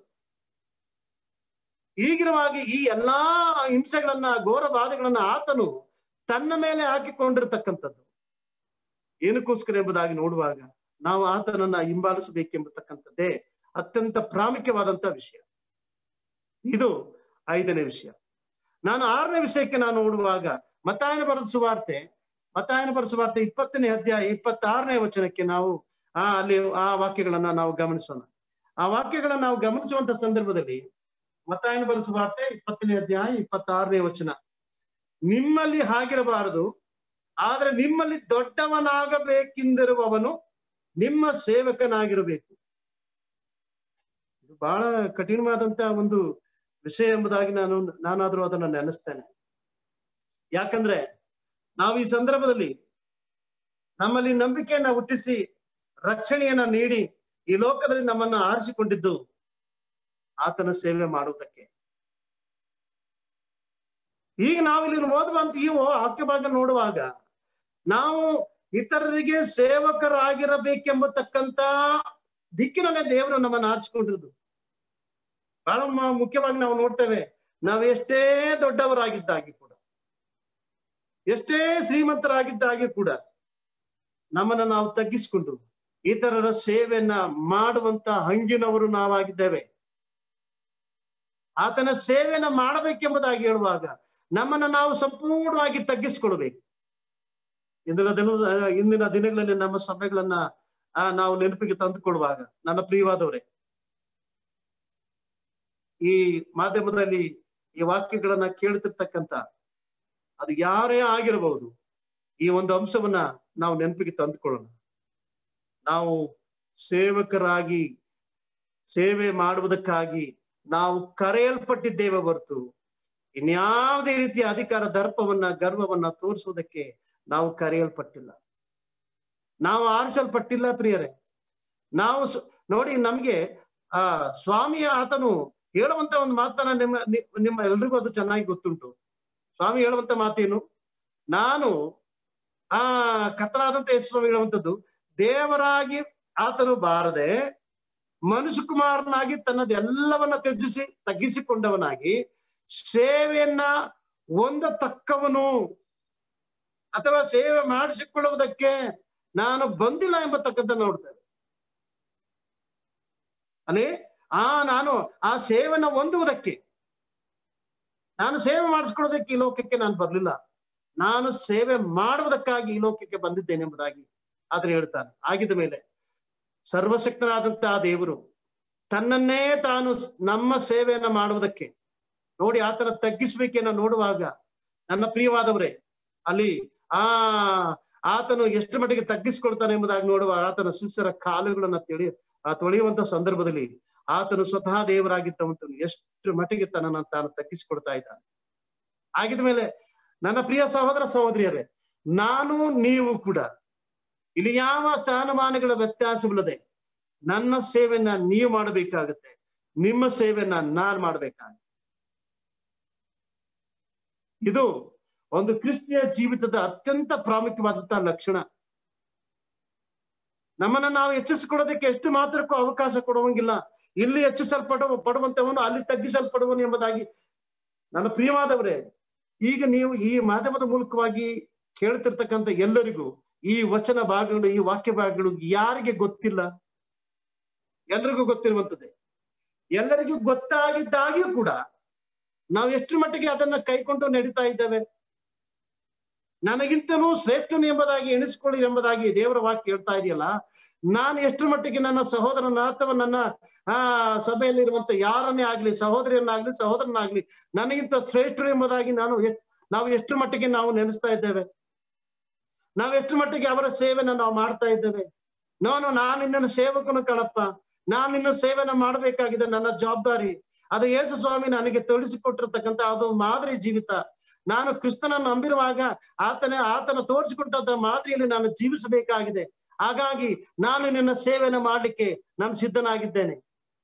ಈಗಿರುವಾಗಿ ಈ ಎಲ್ಲಾ ಹಿಂಸೆಗಳನ್ನ ಘೋರ ಬಾಧೆಗಳನ್ನ ಆತನು ತನ್ನ ಮೇಲೆ ಹಾಕಿಕೊಂಡಿರ್ತಕ್ಕಂಥದ್ದು ಏನಕ್ಕೋಸ್ಕರ ಎಂಬುದಾಗಿ ನೋಡುವಾಗ ನಾವು ಆತನನ್ನ ಹಿಂಬಾಲಿಸಬೇಕೆಂಬತಕ್ಕಂಥದ್ದೇ ಅತ್ಯಂತ ಪ್ರಾಮುಖ್ಯವಾದಂತ ವಿಷಯ ಇದು ಐದನೇ ವಿಷಯ ನಾನು ಆರನೇ ವಿಷಯಕ್ಕೆ ನಾನು ನೋಡುವಾಗ ಮತಾಯನ ಬರೆದ ಸುವಾರ್ತೆ ಮತಾಯನ ಬರೆದ ಸುವಾರ್ತೆ ಇಪ್ಪತ್ತನೇ ಅಧ್ಯಾಯ ಇಪ್ಪತ್ತಾರನೇ ವಚನಕ್ಕೆ ನಾವು ಆ ಅಲ್ಲಿ ಆ ವಾಕ್ಯಗಳನ್ನ ನಾವು ಗಮನಿಸೋಣ ಆ ವಾಕ್ಯಗಳನ್ನ ನಾವು ಗಮನಿಸುವಂತ ಸಂದರ್ಭದಲ್ಲಿ ಮತಾಯನ ಬರೆದ ಸುವಾರ್ತೆ ಇಪ್ಪತ್ತನೇ ಅಧ್ಯಾಯ ಇಪ್ಪತ್ತಾರನೇ ವಚನ ನಿಮ್ಮಲ್ಲಿ ಹಾಗಿರಬಾರದು ಆದ್ರೆ ನಿಮ್ಮಲ್ಲಿ ದೊಡ್ಡವನಾಗಬೇಕೆಂದಿರುವವನು ನಿಮ್ಮ ಸೇವಕನಾಗಿರಬೇಕು ಇದು ಬಹಳ ಕಠಿಣವಾದಂತ ಒಂದು ವಿಷಯ ಎಂಬುದಾಗಿ ನಾನು ನಾನಾದ್ರೂ ಅದನ್ನು ನೆನೆಸ್ತೇನೆ ಯಾಕಂದ್ರೆ ನಾವು ಈ ಸಂದರ್ಭದಲ್ಲಿ ನಮ್ಮಲ್ಲಿ ನಂಬಿಕೆಯನ್ನ ಹುಟ್ಟಿಸಿ ರಕ್ಷಣೆಯನ್ನ ನೀಡಿ ಈ ಲೋಕದಲ್ಲಿ ನಮ್ಮನ್ನ ಆರಿಸಿಕೊಂಡಿದ್ದು ಆತನ ಸೇವೆ ಮಾಡುವುದಕ್ಕೆ ಈಗ ನಾವಿಲ್ಲಿ ಓದುವಂತ ಈ ವಾಕ್ಯ ಭಾಗ ನೋಡುವಾಗ ನಾವು ಇತರರಿಗೆ ಸೇವಕರಾಗಿರಬೇಕೆಂಬತಕ್ಕಂತ ದಿಕ್ಕಿನಲ್ಲೇ ದೇವರು ನಮ್ಮನ್ನು ಆರಿಸಿಕೊಂಡಿರುದು ಬಹಳ ಮುಖ್ಯವಾಗಿ ನಾವು ನೋಡ್ತೇವೆ ನಾವು ಎಷ್ಟೇ ದೊಡ್ಡವರಾಗಿದ್ದಾಗಿ ಕೂಡ ಎಷ್ಟೇ ಶ್ರೀಮಂತರಾಗಿದ್ದಾಗಿ ಕೂಡ ನಮ್ಮನ್ನ ನಾವು ತಗ್ಗಿಸಿಕೊಂಡು ಇತರರ ಸೇವೆಯನ್ನ ಮಾಡುವಂತ ಹಂಗಿನವರು ನಾವಾಗಿದ್ದೇವೆ ಆತನ ಸೇವೆಯನ್ನ ಮಾಡಬೇಕೆಂಬುದಾಗಿ ಹೇಳುವಾಗ ನಮ್ಮನ್ನ ನಾವು ಸಂಪೂರ್ಣವಾಗಿ ತಗ್ಗಿಸಿಕೊಳ್ಬೇಕು ಇಂದಿನ ದಿನ ಇಂದಿನ ದಿನಗಳಲ್ಲಿ ನಮ್ಮ ಸಭೆಗಳನ್ನ ಆ ನಾವು ನೆನಪಿಗೆ ತಂದುಕೊಳ್ಳುವಾಗ ನನ್ನ ಪ್ರಿಯವಾದವರೇ ಈ ಮಾಧ್ಯಮದಲ್ಲಿ ಈ ವಾಕ್ಯಗಳನ್ನ ಕೇಳ್ತಿರ್ತಕ್ಕಂಥ ಅದು ಯಾರೇ ಆಗಿರಬಹುದು ಈ ಒಂದು ಅಂಶವನ್ನ ನಾವು ನೆನಪಿಗೆ ತಂದುಕೊಳ್ಳೋಣ ನಾವು ಸೇವಕರಾಗಿ ಸೇವೆ ಮಾಡುವುದಕ್ಕಾಗಿ ನಾವು ಕರೆಯಲ್ಪಟ್ಟಿದ್ದೇವೆ ಹೊರತು ಇನ್ಯಾವುದೇ ರೀತಿಯ ಅಧಿಕಾರ ದರ್ಪವನ್ನ ಗರ್ವವನ್ನ ತೋರಿಸುವುದಕ್ಕೆ ನಾವು ಕರೆಯಲ್ಪಟ್ಟಿಲ್ಲ ನಾವು ಆರಿಸಲ್ಪಟ್ಟಿಲ್ಲ ಪ್ರಿಯರೇ ನಾವು ನೋಡಿ ನಮ್ಗೆ ಆ ಸ್ವಾಮಿಯ ಆತನು ಹೇಳುವಂತ ಒಂದು ಮಾತನ್ನ ನಿಮ್ಮ ನಿಮ್ಮ ಎಲ್ರಿಗೂ ಅದು ಚೆನ್ನಾಗಿ ಗೊತ್ತುಂಟು ಸ್ವಾಮಿ ಹೇಳುವಂತ ಮಾತೇನು ನಾನು ಆ ಕರ್ತನಾದಂತ ಯೇಸುಸ್ವಾಮಿ ಹೇಳುವಂಥದ್ದು ದೇವರಾಗಿ ಆತನು ಬಾರದೆ ಮನುಷ್ಯ ಕುಮಾರನಾಗಿ ತನ್ನದೆಲ್ಲವನ್ನ ತ್ಯಜಿಸಿ ತಗ್ಗಿಸಿಕೊಂಡವನಾಗಿ ಸೇವೆಯನ್ನ ಹೊಂದತಕ್ಕವನು ಅಥವಾ ಸೇವೆ ಮಾಡಿಸಿಕೊಳ್ಳುವುದಕ್ಕೆ ನಾನು ಬಂದಿಲ್ಲ ಎಂಬತಕ್ಕಂಥ ನೋಡ್ತೇವೆ ಅಲ್ಲೇ ಆ ನಾನು ಆ ಸೇವೆನ ಹೊಂದುವುದಕ್ಕೆ ನಾನು ಸೇವೆ ಮಾಡಿಸ್ಕೊಳ್ಳೋದಕ್ಕೆ ಈ ಲೋಕಕ್ಕೆ ನಾನು ಬರ್ಲಿಲ್ಲ ನಾನು ಸೇವೆ ಮಾಡುವುದಕ್ಕಾಗಿ ಈ ಲೋಕಕ್ಕೆ ಬಂದಿದ್ದೇನೆ ಎಂಬುದಾಗಿ ಆದ್ರೆ ಹೇಳ್ತಾನೆ ಆಗಿದ ಮೇಲೆ ಸರ್ವಶಕ್ತನಾದಂತಹ ದೇವರು ತನ್ನನ್ನೇ ತಾನು ನಮ್ಮ ಸೇವೆಯನ್ನ ಮಾಡುವುದಕ್ಕೆ ನೋಡಿ ಆತನ ತಗ್ಗಿಸ್ಬೇಕೇನ ನೋಡುವಾಗ ನನ್ನ ಪ್ರಿಯವಾದವರೇ ಅಲ್ಲಿ ಆ ಆತನು ಎಷ್ಟು ಮಟ್ಟಿಗೆ ತಗ್ಗಿಸ್ಕೊಳ್ತಾನೆ ಎಂಬುದಾಗಿ ನೋಡುವ ಆತನ ಶಿಷ್ಯರ ಕಾಲುಗಳನ್ನ ತಿಳಿ ಆ ತೊಳೆಯುವಂತ ಸಂದರ್ಭದಲ್ಲಿ ಆತನು ಸ್ವತಃ ದೇವರಾಗಿದ್ದವಂತನು ಎಷ್ಟು ಮಟ್ಟಿಗೆ ತನ್ನನ್ನು ತಾನು ತಗ್ಗಿಸಿಕೊಡ್ತಾ ಇದ್ದಾನೆ ಆಗಿದ ಮೇಲೆ ನನ್ನ ಪ್ರಿಯ ಸಹೋದರ ಸಹೋದರಿಯರೇ ನಾನು ನೀವು ಕೂಡ ಇಲ್ಲಿ ಯಾವ ಸ್ಥಾನಮಾನಗಳ ವ್ಯತ್ಯಾಸವಿಲ್ಲದೆ ನನ್ನ ಸೇವೆಯನ್ನ ನೀವು ಮಾಡಬೇಕಾಗುತ್ತೆ ನಿಮ್ಮ ಸೇವೆಯನ್ನ ನಾನ್ ಮಾಡ್ಬೇಕಾಗುತ್ತೆ ಇದು ಒಂದು ಕ್ರಿಸ್ತಿಯ ಜೀವಿತದ ಅತ್ಯಂತ ಪ್ರಾಮುಖ್ಯವಾದಂತಹ ಲಕ್ಷಣ ನಮ್ಮನ್ನ ನಾವು ಹೆಚ್ಚಿಸಿಕೊಡೋದಕ್ಕೆ ಎಷ್ಟು ಮಾತ್ರಕ್ಕೂ ಅವಕಾಶ ಕೊಡುವಂಗಿಲ್ಲ ಇಲ್ಲಿ ಹೆಚ್ಚಿಸಲ್ಪಡುವ ಪಡುವಂತವನು ಅಲ್ಲಿ ತಗ್ಗಿಸಲ್ಪಡುವನು ಎಂಬುದಾಗಿ ನನ್ನ ಪ್ರಿಯವಾದವರೇ ಈಗ ನೀವು ಈ ಮಾಧ್ಯಮದ ಮೂಲಕವಾಗಿ ಕೇಳ್ತಿರ್ತಕ್ಕಂಥ ಎಲ್ಲರಿಗೂ ಈ ವಚನ ಭಾಗಗಳು ಈ ವಾಕ್ಯ ಭಾಗಗಳು ಯಾರಿಗೆ ಗೊತ್ತಿಲ್ಲ ಎಲ್ರಿಗೂ ಗೊತ್ತಿರುವಂತದ್ದೇ ಎಲ್ಲರಿಗೂ ಗೊತ್ತಾಗಿದ್ದಾಗಿಯೂ ಕೂಡ ನಾವು ಎಷ್ಟು ಮಟ್ಟಿಗೆ ಅದನ್ನ ಕೈಕೊಂಡು ನಡೀತಾ ಇದ್ದೇವೆ ನನಗಿಂತಲೂ ಶ್ರೇಷ್ಠನು ಎಂಬುದಾಗಿ ಎಣಿಸ್ಕೊಳ್ಳಿ ಎಂಬುದಾಗಿ ದೇವರ ವಾಕ್ಯ ಹೇಳ್ತಾ ಇದೆಯಲ್ಲ ನಾನು ಎಷ್ಟು ಮಟ್ಟಿಗೆ ನನ್ನ ಸಹೋದರನ ಅಥವಾ ನನ್ನ ಆ ಸಭೆಯಲ್ಲಿರುವಂತ ಯಾರನ್ನೇ ಆಗ್ಲಿ ಸಹೋದರಿಯನ್ನಾಗ್ಲಿ ಸಹೋದರನಾಗ್ಲಿ ನನಗಿಂತ ಶ್ರೇಷ್ಠರು ಎಂಬುದಾಗಿ ನಾನು ನಾವು ಎಷ್ಟು ಮಟ್ಟಿಗೆ ನಾವು ನೆನೆಸ್ತಾ ಇದ್ದೇವೆ ನಾವು ಎಷ್ಟು ಮಟ್ಟಿಗೆ ಅವರ ಸೇವೆನ ನಾವು ಮಾಡ್ತಾ ಇದ್ದೇವೆ ನಾನು ನಾನು ನಿನ್ನ ಸೇವಕನು ಕಣಪ್ಪ ನಾನು ನಿನ್ನ ಸೇವೆನ ಮಾಡಬೇಕಾಗಿದೆ ನನ್ನ ಜವಾಬ್ದಾರಿ ಅದು ಯೇಸು ಸ್ವಾಮಿ ನನಗೆ ತೋರಿಸಿಕೊಟ್ಟಿರ್ತಕ್ಕಂಥ ಅದು ಮಾದರಿ ಜೀವಿತ ನಾನು ಕ್ರಿಸ್ತನನ್ನು ನಂಬಿರುವಾಗ ಆತನ ಆತನ ತೋರಿಸಿಕೊಟ್ಟಂತ ಮಾದರಿಯಲ್ಲಿ ನಾನು ಜೀವಿಸಬೇಕಾಗಿದೆ ಹಾಗಾಗಿ ನಾನು ನಿನ್ನ ಸೇವೆನ ಮಾಡ್ಲಿಕ್ಕೆ ನಾನು ಸಿದ್ಧನಾಗಿದ್ದೇನೆ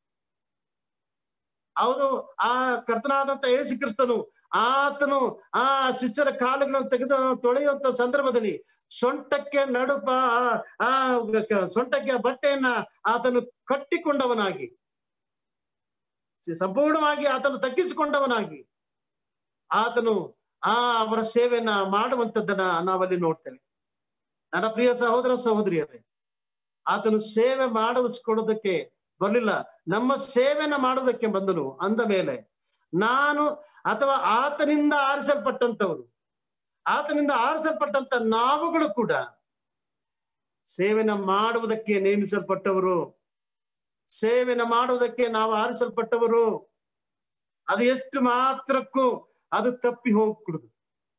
ಹೌದು ಆ ಕರ್ತನಾದಂತ ಯೇಸು ಕ್ರಿಸ್ತನು ಆತನು ಆ ಶಿಷ್ಯರ ಕಾಲುಗಳನ್ನು ತೆಗೆದು ತೊಳೆಯುವಂತ ಸಂದರ್ಭದಲ್ಲಿ ಸೊಂಟಕ್ಕೆ ನಡುಪ ಆ ಸೊಂಟಕ್ಕೆ ಬಟ್ಟೆಯನ್ನ ಆತನು ಕಟ್ಟಿಕೊಂಡವನಾಗಿ ಸಂಪೂರ್ಣವಾಗಿ ಆತನು ತಗ್ಗಿಸಿಕೊಂಡವನಾಗಿ ಆತನು ಆ ಅವರ ಸೇವೆಯನ್ನ ಮಾಡುವಂತದ್ದನ್ನ ನಾವಲ್ಲಿ ನೋಡ್ತೇವೆ ನನ್ನ ಪ್ರಿಯ ಸಹೋದರ ಸಹೋದರಿಯರೇ ಆತನು ಸೇವೆ ಮಾಡಿಸ್ಕೊಡೋದಕ್ಕೆ ಬರಲಿಲ್ಲ ನಮ್ಮ ಸೇವೆನ ಮಾಡೋದಕ್ಕೆ ಬಂದನು ಅಂದ ಮೇಲೆ ನಾನು ಅಥವಾ ಆತನಿಂದ ಆರಿಸಲ್ಪಟ್ಟಂತವರು ಆತನಿಂದ ಆರಿಸಲ್ಪಟ್ಟಂತ ನಾವುಗಳು ಕೂಡ ಸೇವೆನ ಮಾಡುವುದಕ್ಕೆ ನೇಮಿಸಲ್ಪಟ್ಟವರು ಸೇವೆನ ಮಾಡುವುದಕ್ಕೆ ನಾವು ಆರಿಸಲ್ಪಟ್ಟವರು ಅದು ಎಷ್ಟು ಮಾತ್ರಕ್ಕೂ ಅದು ತಪ್ಪಿ ಹೋಗ್ಬಿಡುದು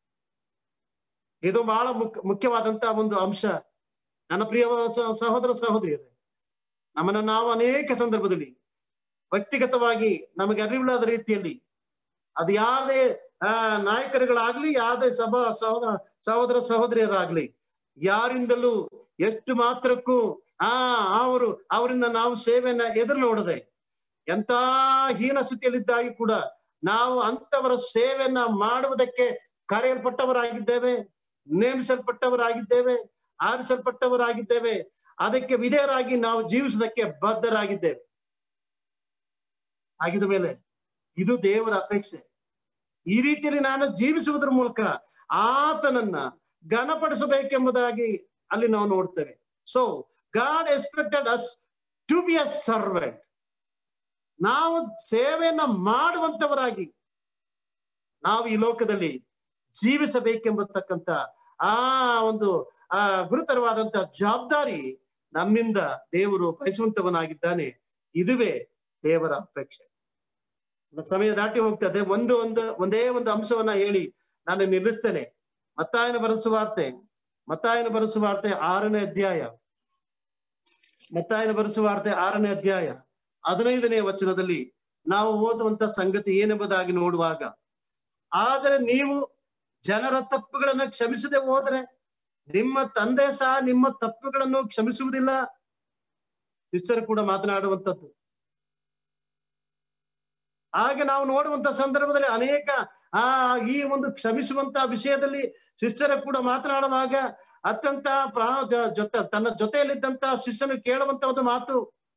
ಇದು ಬಹಳ ಮುಖ್ಯ ಮುಖ್ಯವಾದಂತಹ ಒಂದು ಅಂಶ ನನ್ನ ಪ್ರಿಯ ಸಹೋದರ ಸಹೋದರಿಯರೇ ನಮ್ಮನ್ನ ನಾವು ಅನೇಕ ಸಂದರ್ಭದಲ್ಲಿ ವ್ಯಕ್ತಿಗತವಾಗಿ ನಮಗೆ ಅರಿವಿಲ್ಲದ ರೀತಿಯಲ್ಲಿ ಅದು ಯಾವುದೇ ಆ ನಾಯಕರುಗಳಾಗ್ಲಿ ಯಾವುದೇ ಸಭಾ ಸಹೋದರ ಸಹೋದರ ಸಹೋದರಿಯರಾಗ್ಲಿ ಯಾರಿಂದಲೂ ಎಷ್ಟು ಮಾತ್ರಕ್ಕೂ ಆ ಅವರು ಅವರಿಂದ ನಾವು ಸೇವೆಯನ್ನ ಎದುರು ನೋಡದೆ ಎಂತ ಹೀನ ಸ್ಥಿತಿಯಲ್ಲಿದ್ದಾಗಿ ಕೂಡ ನಾವು ಅಂತವರ ಸೇವೆಯನ್ನ ಮಾಡುವುದಕ್ಕೆ ಕರೆಯಲ್ಪಟ್ಟವರಾಗಿದ್ದೇವೆ ನೇಮಿಸಲ್ಪಟ್ಟವರಾಗಿದ್ದೇವೆ ಆರಿಸಲ್ಪಟ್ಟವರಾಗಿದ್ದೇವೆ ಅದಕ್ಕೆ ವಿಧೇಯರಾಗಿ ನಾವು ಜೀವಿಸುವುದಕ್ಕೆ ಬದ್ಧರಾಗಿದ್ದೇವೆ ಆಗಿದ ಮೇಲೆ ಇದು ದೇವರ ಅಪೇಕ್ಷೆ ಈ ರೀತಿಯಲ್ಲಿ ನಾನು ಜೀವಿಸುವುದರ ಮೂಲಕ ಆತನನ್ನ ಘನಪಡಿಸಬೇಕೆಂಬುದಾಗಿ ಅಲ್ಲಿ ನಾವು ನೋಡ್ತೇವೆ so God expected us to be a servant ನಾವು ಸೇವೆಯನ್ನ ಮಾಡುವಂತವರಾಗಿ ನಾವು ಈ ಲೋಕದಲ್ಲಿ ಜೀವಿಸಬೇಕೆಂಬತಕ್ಕಂತ ಆ ಒಂದು ಆ ಗುರುತರವಾದಂತ ಜವಾಬ್ದಾರಿ ನಮ್ಮಿಂದ ದೇವರು ಬಯಸುವಂತವನಾಗಿದ್ದಾನೆ ಇದುವೇ ದೇವರ ಅಪೇಕ್ಷೆ ಸಮಯ ದಾಟಿ ಹೋಗ್ತದೆ ಒಂದು ಒಂದು ಒಂದೇ ಒಂದು ಅಂಶವನ್ನ ಹೇಳಿ ನಾನು ನಿಲ್ಲಿಸ್ತೇನೆ ಮತ್ತಾಯನ ಬರೆಸುವಾರ್ತೆ ಮತ್ತಾಯನ ಬರೆಸುವಾರ್ತೆ ಆರನೇ ಅಧ್ಯಾಯ ಮತ್ತಾಯನ ಬರೆಸುವಾರ್ತೆ ಆರನೇ ಅಧ್ಯಾಯ ಹದಿನೈದನೇ ವಚನದಲ್ಲಿ ನಾವು ಓದುವಂತ ಸಂಗತಿ ಏನೆಂಬುದಾಗಿ ನೋಡುವಾಗ ಆದರೆ ನೀವು ಜನರ ತಪ್ಪುಗಳನ್ನು ಕ್ಷಮಿಸದೆ ಹೋದರೆ ನಿಮ್ಮ ತಂದೆ ಸಹ ನಿಮ್ಮ ತಪ್ಪುಗಳನ್ನು ಕ್ಷಮಿಸುವುದಿಲ್ಲ ಶಿಷ್ಯರು ಕೂಡ ಮಾತನಾಡುವಂಥದ್ದು ಹಾಗೆ ನಾವು ನೋಡುವಂತ ಸಂದರ್ಭದಲ್ಲಿ ಅನೇಕ ಆ ಈ ಒಂದು ಕ್ಷಮಿಸುವಂತ ವಿಷಯದಲ್ಲಿ ಶಿಷ್ಯರ ಕೂಡ ಮಾತನಾಡುವಾಗ ಅತ್ಯಂತ ಪ್ರಾ ಜೊತೆ ತನ್ನ ಜೊತೆಯಲ್ಲಿದ್ದಂತ ಶಿಷ್ಯನು ಕೇಳುವಂತ ಒಂದು ಮಾತು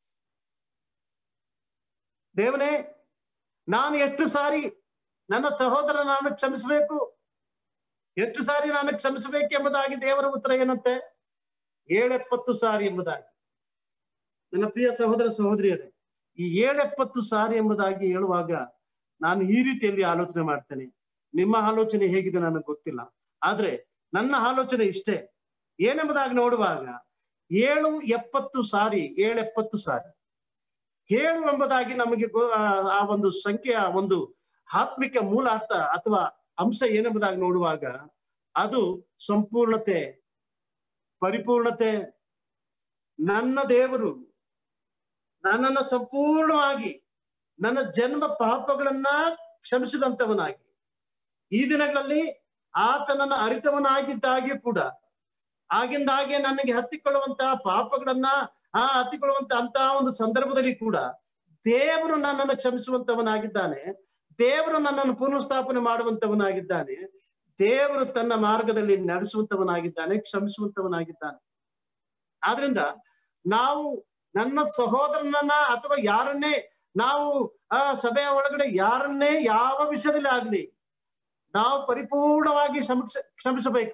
ದೇವನೇ ನಾನು ಎಷ್ಟು ಸಾರಿ ನನ್ನ ಸಹೋದರ ನಾನು ಕ್ಷಮಿಸಬೇಕು ಎಷ್ಟು ಸಾರಿ ನಾನು ಕ್ಷಮಿಸಬೇಕೆಂಬುದಾಗಿ ದೇವರ ಉತ್ತರ ಏನಂತೆ ಏಳೆಪ್ಪತ್ತು ಸಾರಿ ಎಂಬುದಾಗಿ ನನ್ನ ಪ್ರಿಯ ಸಹೋದರ ಸಹೋದರಿಯರೇ ಈ ಏಳೆಪ್ಪತ್ತು ಸಾರಿ ಎಂಬುದಾಗಿ ಹೇಳುವಾಗ ನಾನು ಈ ರೀತಿಯಲ್ಲಿ ಆಲೋಚನೆ ಮಾಡ್ತೇನೆ ನಿಮ್ಮ ಆಲೋಚನೆ ಹೇಗಿದೆ ನನಗೆ ಗೊತ್ತಿಲ್ಲ ಆದ್ರೆ ನನ್ನ ಆಲೋಚನೆ ಇಷ್ಟೇ ಏನೆಂಬುದಾಗಿ ನೋಡುವಾಗ ಏಳು ಎಪ್ಪತ್ತು ಸಾರಿ ಏಳೆಪ್ಪತ್ತು ಸಾರಿ ಏಳು ಎಂಬುದಾಗಿ ನಮಗೆ ಆ ಒಂದು ಸಂಖ್ಯೆಯ ಒಂದು ಆತ್ಮಿಕ ಮೂಲ ಅರ್ಥ ಅಥವಾ ಅಂಶ ಏನೆಂಬುದಾಗಿ ನೋಡುವಾಗ ಅದು ಸಂಪೂರ್ಣತೆ ಪರಿಪೂರ್ಣತೆ ನನ್ನ ದೇವರು ನನ್ನನ್ನು ಸಂಪೂರ್ಣವಾಗಿ ನನ್ನ ಜನ್ಮ ಪಾಪಗಳನ್ನ ಕ್ಷಮಿಸಿದಂತವನಾಗಿ ಈ ದಿನಗಳಲ್ಲಿ ಆತನನ್ನ ಅರಿತವನಾಗಿದ್ದಾಗೆ ಕೂಡ ಆಗಿಂದಾಗೆ ನನಗೆ ಹತ್ತಿಕೊಳ್ಳುವಂತಹ ಪಾಪಗಳನ್ನ ಆ ಹತ್ತಿಕೊಳ್ಳುವಂತ ಅಂತಹ ಒಂದು ಸಂದರ್ಭದಲ್ಲಿ ಕೂಡ ದೇವರು ನನ್ನನ್ನು ಕ್ಷಮಿಸುವಂತವನಾಗಿದ್ದಾನೆ ದೇವರು ನನ್ನನ್ನು ಪುನಃಸ್ಥಾಪನೆ ಮಾಡುವಂತವನಾಗಿದ್ದಾನೆ ದೇವರು ತನ್ನ ಮಾರ್ಗದಲ್ಲಿ ನಡೆಸುವಂತವನಾಗಿದ್ದಾನೆ ಕ್ಷಮಿಸುವಂತವನಾಗಿದ್ದಾನೆ ಆದ್ರಿಂದ ನಾವು ನನ್ನ ಸಹೋದರನನ್ನ ಅಥವಾ ಯಾರನ್ನೇ ನಾವು ಆ ಸಭೆಯ ಒಳಗಡೆ ಯಾರನ್ನೇ ಯಾವ ವಿಷಯದಲ್ಲಿ ಆಗ್ಲಿ ನಾವು ಪರಿಪೂರ್ಣವಾಗಿ ಕ್ಷಮಿಸ ಕ್ಷಮಿಸಬೇಕು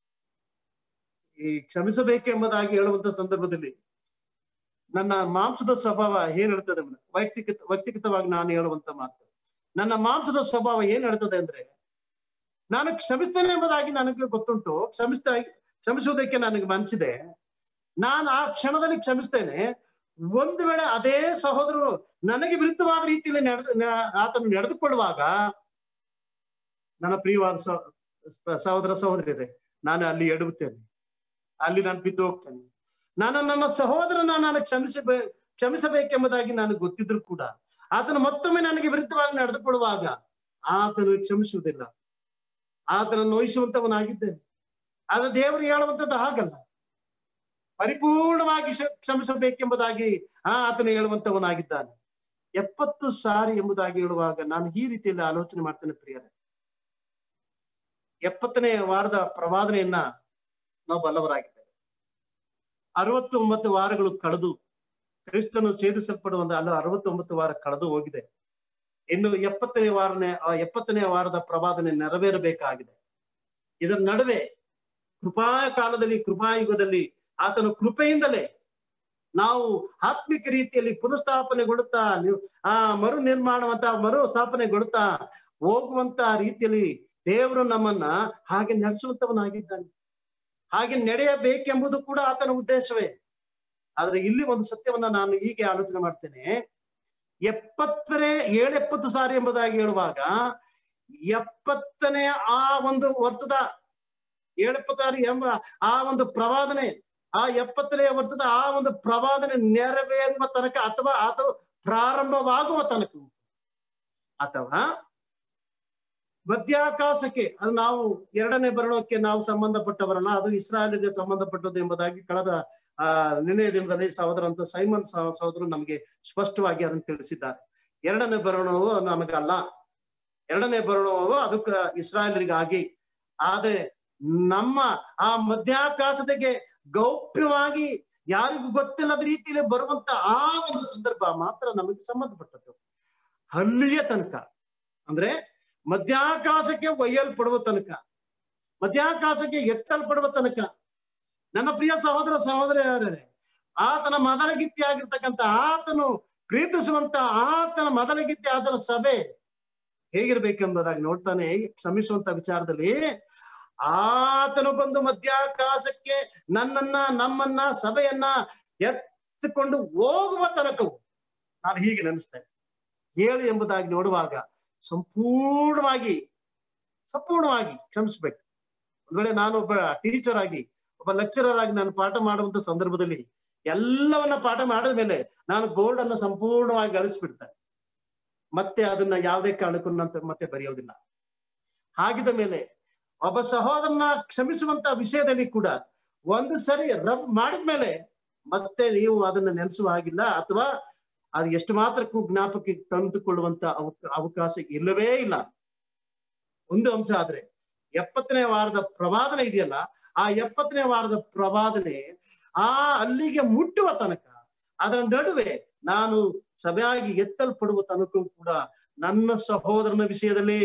ಈ ಕ್ಷಮಿಸಬೇಕೆಂಬುದಾಗಿ ಹೇಳುವಂತ ಸಂದರ್ಭದಲ್ಲಿ ನನ್ನ ಮಾಂಸದ ಸ್ವಭಾವ ಏನ್ ಹೇಳ್ತದೆ ವೈಯಕ್ತಿಕ ವೈಯಕ್ತಿಕವಾಗಿ ನಾನು ಹೇಳುವಂತ ಮಾತು ನನ್ನ ಮಾಂಸದ ಸ್ವಭಾವ ಏನ್ ಹೇಳ್ತದೆ ಅಂದ್ರೆ ನಾನು ಕ್ಷಮಿಸ್ತೇನೆ ಎಂಬುದಾಗಿ ನನಗೆ ಗೊತ್ತುಂಟು ಕ್ಷಮಿಸ್ತಾ ಕ್ಷಮಿಸುವುದಕ್ಕೆ ನನಗೆ ಮನಸ್ಸಿದೆ ನಾನು ಆ ಕ್ಷಣದಲ್ಲಿ ಕ್ಷಮಿಸ್ತೇನೆ ಒಂದು ವೇಳೆ ಅದೇ ಸಹೋದರರು ನನಗೆ ವಿರುದ್ಧವಾದ ರೀತಿಯಲ್ಲಿ ನಡೆದು ಆತನು ನಡೆದುಕೊಳ್ಳುವಾಗ ನನ್ನ ಪ್ರಿಯವಾದ ಸಹೋದರ ಸಹೋದರಿಯರೇ ನಾನು ಅಲ್ಲಿ ಎಡುತ್ತೇನೆ ಅಲ್ಲಿ ನಾನು ಬಿದ್ದು ಹೋಗ್ತೇನೆ ನಾನು ನನ್ನ ಸಹೋದರನ ನಾನು ಕ್ಷಮಿಸಬೇ ಕ್ಷಮಿಸಬೇಕೆಂಬುದಾಗಿ ನನಗೆ ಗೊತ್ತಿದ್ರು ಕೂಡ ಆತನು ಮತ್ತೊಮ್ಮೆ ನನಗೆ ವಿರುದ್ಧವಾಗಿ ನಡೆದುಕೊಳ್ಳುವಾಗ ಆತನು ಕ್ಷಮಿಸುವುದಿಲ್ಲ ಆತನ ನೋಯಿಸುವಂತವನಾಗಿದ್ದೇನೆ ಆದ್ರೆ ದೇವರು ಹೇಳುವಂಥದ್ದು ಹಾಗಲ್ಲ ಪರಿಪೂರ್ಣವಾಗಿ ಕ್ಷಮಿಸಬೇಕೆಂಬುದಾಗಿ ಆ ಆತನು ಹೇಳುವಂತವನಾಗಿದ್ದಾನೆ ಎಪ್ಪತ್ತು ಸಾರಿ ಎಂಬುದಾಗಿ ಹೇಳುವಾಗ ನಾನು ಈ ರೀತಿಯಲ್ಲಿ ಆಲೋಚನೆ ಮಾಡ್ತೇನೆ ಪ್ರಿಯರೇ ಎಪ್ಪತ್ತನೇ ವಾರದ ಪ್ರವಾದನೆಯನ್ನ ನಾವು ಬಲ್ಲವರಾಗಿದ್ದೇವೆ ಅರವತ್ತೊಂಬತ್ತು ವಾರಗಳು ಕಳೆದು ಕ್ರಿಸ್ತನು ಛೇದಿಸಲ್ಪಡುವಂತ ಅಲ್ಲ ಅರವತ್ತೊಂಬತ್ತು ವಾರ ಕಳೆದು ಹೋಗಿದೆ ಇನ್ನು ಎಪ್ಪತ್ತನೇ ವಾರನೇ ಎಪ್ಪತ್ತನೇ ವಾರದ ಪ್ರವಾದನೆ ನೆರವೇರಬೇಕಾಗಿದೆ ಇದರ ನಡುವೆ ಕೃಪಾ ಕಾಲದಲ್ಲಿ ಕೃಪಾಯುಗದಲ್ಲಿ ಆತನ ಕೃಪೆಯಿಂದಲೇ ನಾವು ಆತ್ಮಿಕ ರೀತಿಯಲ್ಲಿ ಪುನಃಸ್ಥಾಪನೆಗೊಳ್ಳುತ್ತಾ ಆ ಮರು ನಿರ್ಮಾಣವಂತ ಮರು ಸ್ಥಾಪನೆಗೊಳ್ಳುತ್ತಾ ಹೋಗುವಂತ ರೀತಿಯಲ್ಲಿ ದೇವರು ನಮ್ಮನ್ನ ಹಾಗೆ ನಡೆಸುವಂತವನಾಗಿದ್ದಾನೆ ಹಾಗೆ ನಡೆಯಬೇಕೆಂಬುದು ಕೂಡ ಆತನ ಉದ್ದೇಶವೇ ಆದ್ರೆ ಇಲ್ಲಿ ಒಂದು ಸತ್ಯವನ್ನ ನಾನು ಹೀಗೆ ಆಲೋಚನೆ ಮಾಡ್ತೇನೆ ಎಪ್ಪತ್ತನೇ ಏಳೆಪ್ಪತ್ತು ಸಾರಿ ಎಂಬುದಾಗಿ ಹೇಳುವಾಗ ಎಪ್ಪತ್ತನೇ ಆ ಒಂದು ವರ್ಷದ ಏಳೆಪ್ಪತ್ತಾರು ಎಂಬ ಆ ಒಂದು ಪ್ರವಾದನೆ ಆ ಎಪ್ಪತ್ತನೇ ವರ್ಷದ ಆ ಒಂದು ಪ್ರವಾದನೆ ನೆರವೇರುವ ತನಕ ಅಥವಾ ಅದು ಪ್ರಾರಂಭವಾಗುವ ತನಕ ಅಥವಾ ಮಧ್ಯಾಕಾಶಕ್ಕೆ ಅದು ನಾವು ಎರಡನೇ ಬರಣಕ್ಕೆ ನಾವು ಸಂಬಂಧಪಟ್ಟವರಲ್ಲ ಅದು ಇಸ್ರಾಯೇಲಿಗೆ ಸಂಬಂಧಪಟ್ಟದ್ದು ಎಂಬುದಾಗಿ ಕಳೆದ ಆ ನಿನ್ನೆ ದಿನದಲ್ಲಿ ಸಹೋದರಂತ ಸೈಮನ್ ಸಹೋದರು ನಮಗೆ ಸ್ಪಷ್ಟವಾಗಿ ಅದನ್ನು ತಿಳಿಸಿದ್ದಾರೆ ಎರಡನೇ ಬರಣವು ನಮಗಲ್ಲ ಎರಡನೇ ಬರಣವು ಅದಕ್ಕೆ ಇಸ್ರಾಯೇಲರಿಗಾಗಿ ಆದ್ರೆ ನಮ್ಮ ಆ ಮಧ್ಯಾಕಾಶತೆಗೆ ಗೌಪ್ಯವಾಗಿ ಯಾರಿಗೂ ಗೊತ್ತಿಲ್ಲದ ರೀತಿಯಲ್ಲಿ ಬರುವಂತ ಆ ಒಂದು ಸಂದರ್ಭ ಮಾತ್ರ ನಮಗೆ ಸಂಬಂಧಪಟ್ಟದ್ದು ಅಲ್ಲಿಯ ತನಕ ಅಂದ್ರೆ ಮಧ್ಯಾಕಾಶಕ್ಕೆ ಒಯ್ಯಲ್ಪಡುವ ತನಕ ಮಧ್ಯಾಕಾಶಕ್ಕೆ ಎತ್ತಲ್ಪಡುವ ತನಕ ನನ್ನ ಪ್ರಿಯ ಸಹೋದರ ಸಹೋದರಿಯರೇ ಆತನ ಮೊದಲಗಿತ್ತಿ ಆಗಿರ್ತಕ್ಕಂಥ ಆತನು ಪ್ರೀತಿಸುವಂತ ಆತನ ಮೊದಲಗಿತ್ತಿ ಆತನ ಸಭೆ ಹೇಗಿರ್ಬೇಕೆಂಬುದಾಗಿ ನೋಡ್ತಾನೆ ಶ್ರಮಿಸುವಂತ ವಿಚಾರದಲ್ಲಿ ಆತನು ಬಂದು ಮಧ್ಯಾಕಾಶಕ್ಕೆ ನನ್ನನ್ನ ನಮ್ಮನ್ನ ಸಭೆಯನ್ನ ಎತ್ತಿಕೊಂಡು ಹೋಗುವ ತನಕವು ನಾನು ಹೀಗೆ ನೆನೆಸ್ತೇನೆ ಹೇಳು ಎಂಬುದಾಗಿ ನೋಡುವಾಗ ಸಂಪೂರ್ಣವಾಗಿ ಸಂಪೂರ್ಣವಾಗಿ ಕ್ಷಮಿಸ್ಬೇಕು ಒಂದ್ ವೇಳೆ ನಾನು ಒಬ್ಬ ಟೀಚರ್ ಆಗಿ ಒಬ್ಬ ಲೆಕ್ಚರರ್ ಆಗಿ ನಾನು ಪಾಠ ಮಾಡುವಂತ ಸಂದರ್ಭದಲ್ಲಿ ಎಲ್ಲವನ್ನ ಪಾಠ ಮಾಡಿದ ಮೇಲೆ ನಾನು ಬೋರ್ಡ್ ಅನ್ನು ಸಂಪೂರ್ಣವಾಗಿ ಅಳಿಸ್ಬಿಡ್ತೇನೆ ಮತ್ತೆ ಅದನ್ನ ಯಾವುದೇ ಕಾರಣಕ್ಕೂ ನಂತರ ಮತ್ತೆ ಬರೆಯೋದಿಲ್ಲ ಹಾಗಿದ ಮೇಲೆ ಒಬ್ಬ ಸಹೋದರನ ಕ್ಷಮಿಸುವಂತ ವಿಷಯದಲ್ಲಿ ಕೂಡ ಒಂದು ಸರಿ ರಬ್ ಮಾಡಿದ ಮೇಲೆ ಮತ್ತೆ ನೀವು ಅದನ್ನ ನೆನೆಸುವ ಹಾಗಿಲ್ಲ ಅಥವಾ ಅದು ಎಷ್ಟು ಮಾತ್ರಕ್ಕೂ ಜ್ಞಾಪಕಕ್ಕೆ ತಂದುಕೊಳ್ಳುವಂತ ಅವಕಾಶ ಇಲ್ಲವೇ ಇಲ್ಲ ಒಂದು ಅಂಶ ಆದ್ರೆ ಎಪ್ಪತ್ತನೇ ವಾರದ ಪ್ರವಾದನೆ ಇದೆಯಲ್ಲ ಆ ಎಪ್ಪತ್ತನೇ ವಾರದ ಪ್ರವಾದನೆ ಆ ಅಲ್ಲಿಗೆ ಮುಟ್ಟುವ ತನಕ ಅದರ ನಡುವೆ ನಾನು ಸಭೆಯಾಗಿ ಎತ್ತಲ್ಪಡುವ ತನಕ ಕೂಡ ನನ್ನ ಸಹೋದರನ ವಿಷಯದಲ್ಲಿ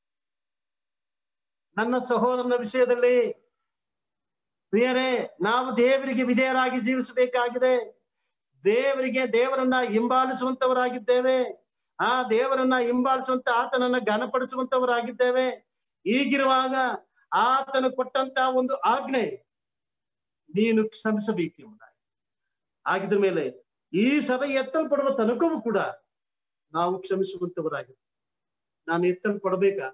ನನ್ನ ಸಹೋದರನ ವಿಷಯದಲ್ಲಿ ಪ್ರಿಯರೇ ನಾವು ದೇವರಿಗೆ ವಿಧೇಯರಾಗಿ ಜೀವಿಸಬೇಕಾಗಿದೆ ದೇವರಿಗೆ ದೇವರನ್ನ ಹಿಂಬಾಲಿಸುವಂತವರಾಗಿದ್ದೇವೆ ಆ ದೇವರನ್ನ ಹಿಂಬಾಲಿಸುವಂತ ಆತನನ್ನ ಘನಪಡಿಸುವಂತವರಾಗಿದ್ದೇವೆ ಈಗಿರುವಾಗ ಆತನು ಕೊಟ್ಟಂತ ಒಂದು ಆಜ್ಞೆ ನೀನು ಕ್ಷಮಿಸಬೇಕೆಂಬುದಾಗಿ ಆಗಿದ ಮೇಲೆ ಈ ಸಭೆ ಎತ್ತಲ್ಪಡುವ ತನಕವೂ ಕೂಡ ನಾವು ಕ್ಷಮಿಸುವಂತವರಾಗಿದ್ದೇವೆ ನಾನು ಎತ್ತಲ್ಪಡಬೇಕಾ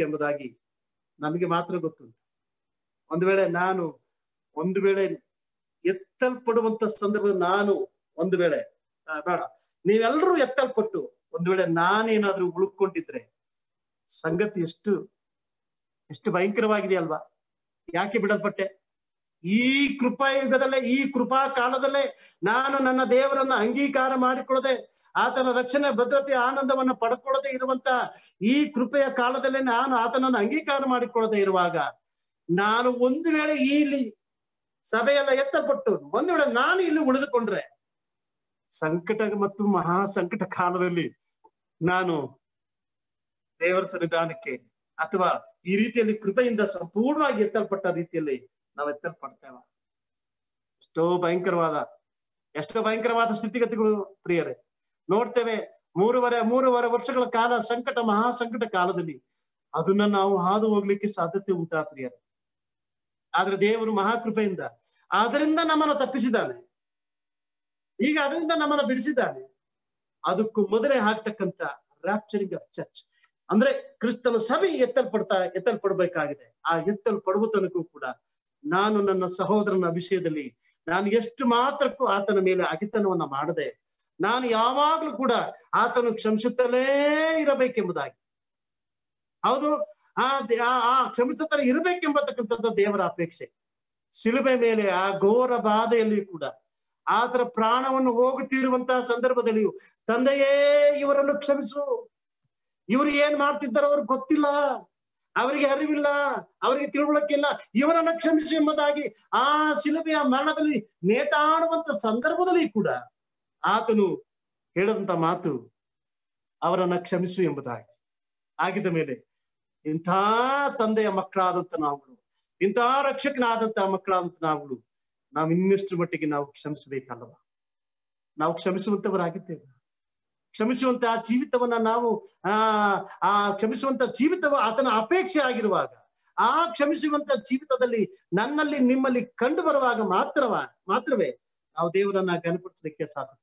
ಬಿಡಲ್ಪಡಬೇಕೆಂಬುದಾಗಿ ನಮಗೆ ಮಾತ್ರ ಗೊತ್ತುಂಟು ಒಂದು ವೇಳೆ ನಾನು ಒಂದು ವೇಳೆ ಎತ್ತಲ್ಪಡುವಂತ ಸಂದರ್ಭ ನಾನು ಒಂದು ವೇಳೆ ಆ, ಬೇಡ ನೀವೆಲ್ಲರೂ ಎತ್ತಲ್ಪಟ್ಟು ಒಂದು ವೇಳೆ ನಾನೇನಾದ್ರೂ ಉಳ್ಕೊಂಡಿದ್ರೆ ಸಂಗತಿ ಎಷ್ಟು ಎಷ್ಟು ಭಯಂಕರವಾಗಿದೆ ಅಲ್ವಾ ಯಾಕೆ ಬಿಡಲ್ಪಟ್ಟೆ ಈ ಕೃಪಾಯುಗದಲ್ಲೇ ಈ ಕೃಪಾ ಕಾಲದಲ್ಲೇ ನಾನು ನನ್ನ ದೇವರನ್ನ ಅಂಗೀಕಾರ ಮಾಡಿಕೊಳ್ಳದೆ ಆತನ ರಕ್ಷಣೆ ಭದ್ರತೆ ಆನಂದವನ್ನ ಪಡ್ಕೊಳ್ಳದೆ ಇರುವಂತ ಈ ಕೃಪೆಯ ಕಾಲದಲ್ಲೇ ನಾನು ಆತನನ್ನು ಅಂಗೀಕಾರ ಮಾಡಿಕೊಳ್ಳದೆ ಇರುವಾಗ ನಾನು ಒಂದು ವೇಳೆ ಈ ಇಲ್ಲಿ ಸಭೆಯೆಲ್ಲ ಎತ್ತಲ್ಪಟ್ಟು ಒಂದು ವೇಳೆ ನಾನು ಇಲ್ಲಿ ಉಳಿದುಕೊಂಡ್ರೆ ಸಂಕಟ ಮತ್ತು ಮಹಾ ಸಂಕಟ ಕಾಲದಲ್ಲಿ ನಾನು ದೇವರ ಸನ್ನಿಧಾನಕ್ಕೆ ಅಥವಾ ಈ ರೀತಿಯಲ್ಲಿ ಕೃಪೆಯಿಂದ ಸಂಪೂರ್ಣವಾಗಿ ಎತ್ತಲ್ಪಟ್ಟ ರೀತಿಯಲ್ಲಿ ನಾವು ಎತ್ತಲ್ಪಡ್ತೇವ ಎಷ್ಟೋ ಭಯಂಕರವಾದ ಎಷ್ಟೋ ಭಯಂಕರವಾದ ಸ್ಥಿತಿಗತಿಗಳು ಪ್ರಿಯರೇ ನೋಡ್ತೇವೆ ಮೂರುವರೆ ಮೂರುವರೆ ವರ್ಷಗಳ ಕಾಲ ಸಂಕಟ ಮಹಾ ಸಂಕಟ ಕಾಲದಲ್ಲಿ ಅದನ್ನ ನಾವು ಹಾದು ಹೋಗ್ಲಿಕ್ಕೆ ಸಾಧ್ಯತೆ ಉಂಟಾ ಪ್ರಿಯರೇ ಆದ್ರೆ ದೇವರು ಮಹಾಕೃಪೆಯಿಂದ ಅದರಿಂದ ನಮ್ಮನ್ನು ತಪ್ಪಿಸಿದ್ದಾನೆ ಈಗ ಅದರಿಂದ ನಮ್ಮನ್ನ ಬಿಡಿಸಿದ್ದಾನೆ ಅದಕ್ಕೂ ಮೊದಲೇ ಹಾಕ್ತಕ್ಕಂತ ರ್ಯಾಪ್ಚರಿಂಗ್ ಆಫ್ ಚರ್ಚ್ ಅಂದ್ರೆ ಕ್ರಿಸ್ತನ ಸಭೆ ಎತ್ತಲ್ಪಡ್ತಾ ಎತ್ತಲ್ಪಡ್ಬೇಕಾಗಿದೆ ಆ ಎತ್ತಲ್ಪಡುವ ತನಕೂ ಕೂಡ ನಾನು ನನ್ನ ಸಹೋದರನ ವಿಷಯದಲ್ಲಿ ನಾನು ಎಷ್ಟು ಮಾತ್ರಕ್ಕೂ ಆತನ ಮೇಲೆ ಅಗಿತನವನ್ನ ಮಾಡದೆ ನಾನು ಯಾವಾಗ್ಲೂ ಕೂಡ ಆತನು ಕ್ಷಮಿಸುತ್ತಲೇ ಇರಬೇಕೆಂಬುದಾಗಿ ಹೌದು ಆ ದೇ- ಆ- ಆ ಕ್ಷಮಿಸುತ್ತಲೇ ಇರಬೇಕೆಂಬತಕ್ಕಂಥದ್ದು ದೇವರ ಅಪೇಕ್ಷೆ ಶಿಲುಬೆ ಮೇಲೆ ಆ ಘೋರ ಬಾಧೆಯಲ್ಲಿ ಕೂಡ ಆತರ ಪ್ರಾಣವನ್ನು ಹೋಗುತ್ತಿರುವಂತಹ ಸಂದರ್ಭದಲ್ಲಿಯೂ ತಂದೆಯೇ ಇವರನ್ನು ಕ್ಷಮಿಸು ಇವರು ಏನ್ ಮಾಡ್ತಿದ್ದಾರೋ ಅವ್ರಿಗೆ ಗೊತ್ತಿಲ್ಲ ಅವರಿಗೆ ಅರಿವಿಲ್ಲ ಅವರಿಗೆ ತಿಳುವಳಿಕಿಲ್ಲ ಇವರನ್ನ ಕ್ಷಮಿಸು ಎಂಬುದಾಗಿ ಆ ಶಿಲುಬೆಯ ಮರಣದಲ್ಲಿ ನೇತಾಡುವಂತ ಸಂದರ್ಭದಲ್ಲಿ ಕೂಡ ಆತನು ಹೇಳಿದಂತ ಮಾತು ಅವರನ್ನ ಕ್ಷಮಿಸು ಎಂಬುದಾಗಿ ಆಗಿದ ಮೇಲೆ ಇಂಥ ತಂದೆಯ ಮಕ್ಕಳಾದಂತ ನಾವುಗಳು ಇಂಥ ರಕ್ಷಕನಾದಂತ ಮಕ್ಕಳಾದಂತ ನಾವುಗಳು ನಾವು ಇನ್ನಷ್ಟು ಮಟ್ಟಿಗೆ ನಾವು ಕ್ಷಮಿಸಬೇಕಲ್ಲವ ನಾವು ಕ್ಷಮಿಸುವಂತವರಾಗಿದ್ದೇವೆ ಕ್ಷಮಿಸುವಂತ ಆ ಜೀವಿತವನ್ನ ನಾವು ಆ ಆ ಕ್ಷಮಿಸುವಂತ ಜೀವಿತವ ಆತನ ಅಪೇಕ್ಷೆ ಆಗಿರುವಾಗ ಆ ಕ್ಷಮಿಸುವಂತ ಜೀವಿತದಲ್ಲಿ ನನ್ನಲ್ಲಿ ನಿಮ್ಮಲ್ಲಿ ಕಂಡು ಬರುವಾಗ ಮಾತ್ರವ ಮಾತ್ರವೇ ನಾವು ದೇವರನ್ನ ಘನಪಡಿಸಲಿಕ್ಕೆ ಸಾಕು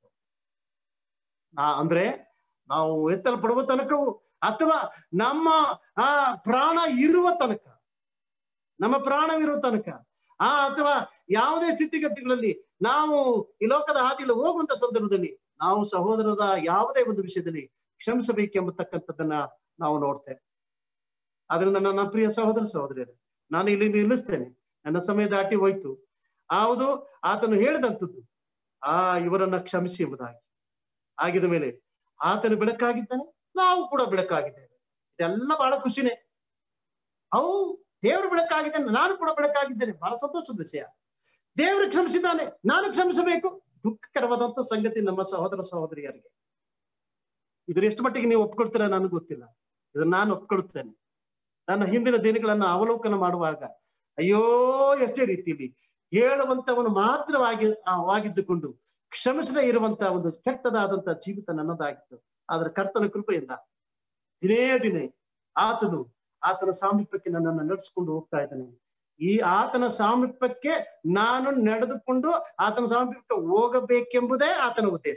ಆ ಅಂದ್ರೆ ನಾವು ಎತ್ತಲ್ಪಡುವ ತನಕವು ಅಥವಾ ನಮ್ಮ ಆ ಪ್ರಾಣ ಇರುವ ತನಕ ನಮ್ಮ ಪ್ರಾಣವಿರುವ ತನಕ ಆ ಅಥವಾ ಯಾವುದೇ ಸ್ಥಿತಿಗತಿಗಳಲ್ಲಿ ನಾವು ಈ ಲೋಕದ ಹಾದಿಯಲ್ಲಿ ಹೋಗುವಂತ ಸಂದರ್ಭದಲ್ಲಿ ನಾವು ಸಹೋದರರ ಯಾವುದೇ ಒಂದು ವಿಷಯದಲ್ಲಿ ಕ್ಷಮಿಸಬೇಕೆಂಬತಕ್ಕಂಥದ್ದನ್ನ ನಾವು ನೋಡ್ತೇವೆ ಆದ್ರಿಂದ ನನ್ನ ಪ್ರಿಯ ಸಹೋದರ ಸಹೋದರಿಯರೇ ನಾನು ಇಲ್ಲಿ ನಿಲ್ಲಿಸ್ತೇನೆ ನನ್ನ ಸಮಯ ದಾಟಿ ಹೋಯ್ತು ಯಾವುದು ಆತನು ಹೇಳಿದಂಥದ್ದು ಆ ಇವರನ್ನ ಕ್ಷಮಿಸಿ ಎಂಬುದಾಗಿ ಆಗಿದ ಮೇಲೆ ಆತನು ಬೆಳಕಾಗಿದ್ದಾನೆ ನಾವು ಕೂಡ ಬೆಳಕಾಗಿದ್ದೇವೆ ಇದೆಲ್ಲ ಬಹಳ ಖುಷಿನೇ ಅವು ದೇವರು ಬೆಳಕಾಗಿದ್ದಾನೆ ನಾನು ಕೂಡ ಬೆಳಕಾಗಿದ್ದೇನೆ ಬಹಳ ಸಂತೋಷದ ವಿಷಯ ದೇವರು ಕ್ಷಮಿಸಿದ್ದಾನೆ ನಾನು ಕ್ಷಮಿಸಬೇಕು ದುಃಖಕರವಾದಂತ ಸಂಗತಿ ನಮ್ಮ ಸಹೋದರ ಸಹೋದರಿಯರಿಗೆ ಇದ್ರ ಎಷ್ಟು ಮಟ್ಟಿಗೆ ನೀವು ಒಪ್ಕೊಳ್ತೀರಾ ನನಗೆ ಗೊತ್ತಿಲ್ಲ ಇದನ್ನ ನಾನು ಒಪ್ಕೊಳ್ತೇನೆ ನನ್ನ ಹಿಂದಿನ ದಿನಗಳನ್ನ ಅವಲೋಕನ ಮಾಡುವಾಗ ಅಯ್ಯೋ ಎಷ್ಟೇ ರೀತಿಯಲ್ಲಿ ಹೇಳುವಂತವನು ಮಾತ್ರವಾಗಿ ಆ, ವಾಗಿದ್ದುಕೊಂಡು ಕ್ಷಮಿಸದೇ ಇರುವಂತ ಒಂದು ಕೆಟ್ಟದಾದಂತ ಜೀವಿತ ನನ್ನದಾಗಿತ್ತು ಆದ್ರೆ ಕರ್ತನ ಕೃಪೆಯಿಂದ ದಿನೇ ದಿನೇ ಆತನು ಆತನ ಸಾಮೀಪ್ಯಕ್ಕೆ ನನ್ನನ್ನು ನಡೆಸಿಕೊಂಡು ಹೋಗ್ತಾ ಇದ್ದಾನೆ ಈ ಆತನ ಸಾಮೀಪ್ಯಕ್ಕೆ ನಾನು ನಡೆದುಕೊಂಡು ಆತನ ಸಾಮೀಪ್ಯಕ್ಕೆ ಹೋಗಬೇಕೆಂಬುದೇ ಆತನ ಉದ್ದೇಶ